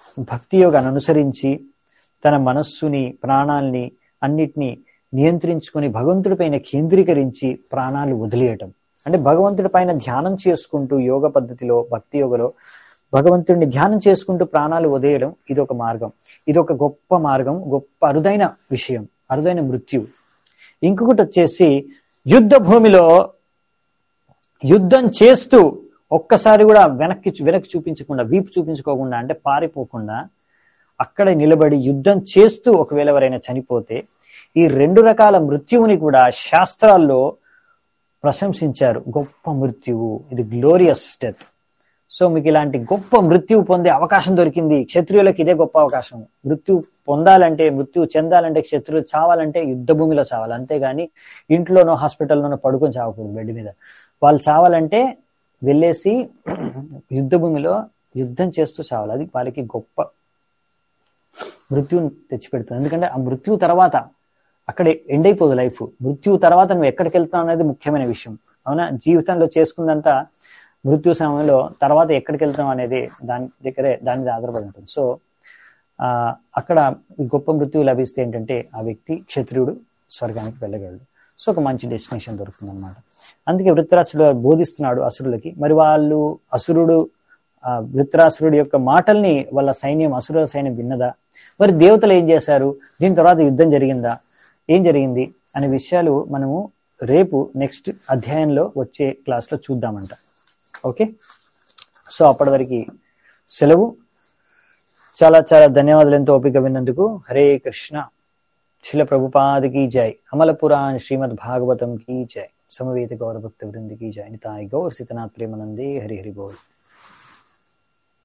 భక్తి యోగాన్ని అనుసరించి తన మనస్సుని ప్రాణాల్ని అన్నిటినీ నియంత్రించుకొని భగవంతుడి పైన కేంద్రీకరించి ప్రాణాలు వదిలేయటం అంటే భగవంతుడి పైన ధ్యానం చేసుకుంటూ యోగ పద్ధతిలో భక్తి యోగలో భగవంతుడిని ధ్యానం చేసుకుంటూ ప్రాణాలు వదిలేయడం ఇది ఒక మార్గం ఇది ఒక గొప్ప మార్గం గొప్ప అరుదైన విషయం అరుదైన మృత్యు ఇంకొకటి వచ్చేసి యుద్ధ భూమిలో యుద్ధం చేస్తూ ఒక్కసారి కూడా వెనక్కి వెనక్కి చూపించకుండా వీపు చూపించుకోకుండా అంటే పారిపోకుండా అక్కడే నిలబడి యుద్ధం చేస్తూ ఒకవేళ ఎవరైనా చనిపోతే ఈ రెండు రకాల మృత్యువుని కూడా శాస్త్రాల్లో ప్రశంసించారు గొప్ప మృత్యువు ఇది గ్లోరియస్ డెత్ సో మీకు ఇలాంటి గొప్ప మృత్యువు పొందే అవకాశం దొరికింది క్షత్రియులకు ఇదే గొప్ప అవకాశం మృత్యు పొందాలంటే మృత్యు చెందాలంటే క్షత్రులు చావాలంటే యుద్ధ భూమిలో చావాలి అంతేగాని ఇంట్లోనో హాస్పిటల్లోనో పడుకొని చావకూడదు బెడ్ మీద వాళ్ళు చావాలంటే వెళ్ళేసి యుద్ధ భూమిలో యుద్ధం చేస్తూ చావాలి అది వాళ్ళకి గొప్ప మృత్యుని తెచ్చిపెడుతుంది ఎందుకంటే ఆ మృత్యు తర్వాత అక్కడే ఎండ్ అయిపోదు లైఫ్ మృత్యు తర్వాత నువ్వు ఎక్కడికి వెళ్తావు అనేది ముఖ్యమైన విషయం అవునా జీవితంలో చేసుకుందంతా మృత్యు సమయంలో తర్వాత ఎక్కడికి వెళ్తాం అనేది దాని దగ్గరే దాని మీద ఆధారపడి ఉంటుంది సో ఆ అక్కడ ఈ గొప్ప మృత్యువు లభిస్తే ఏంటంటే ఆ వ్యక్తి క్షత్రియుడు స్వర్గానికి వెళ్ళగలడు సో ఒక మంచి డెస్టినేషన్ దొరుకుతుంది అనమాట అందుకే వృత్తరాసుడు బోధిస్తున్నాడు అసురులకి మరి వాళ్ళు అసురుడు ఆ వృత్రాసురుడి యొక్క మాటల్ని వాళ్ళ సైన్యం అసురుల సైన్యం విన్నదా మరి దేవతలు ఏం చేశారు దీని తర్వాత యుద్ధం జరిగిందా ఏం జరిగింది అనే విషయాలు మనము రేపు నెక్స్ట్ అధ్యాయంలో వచ్చే క్లాస్లో చూద్దామంట ఓకే సో అప్పటి వరకు సెలవు చాలా చాలా ధన్యవాదాలు ఎంతో ఓపిక విన్నందుకు హరే కృష్ణ శిల ప్రభుపాదికి జై అమల పురాణ శ్రీమద్ భాగవతం కీ జై సమవేత గౌరభక్త వృందికి జై నితాయి గౌర్ సీతనాథ్ ప్రేమనందే హరి హరి బోల్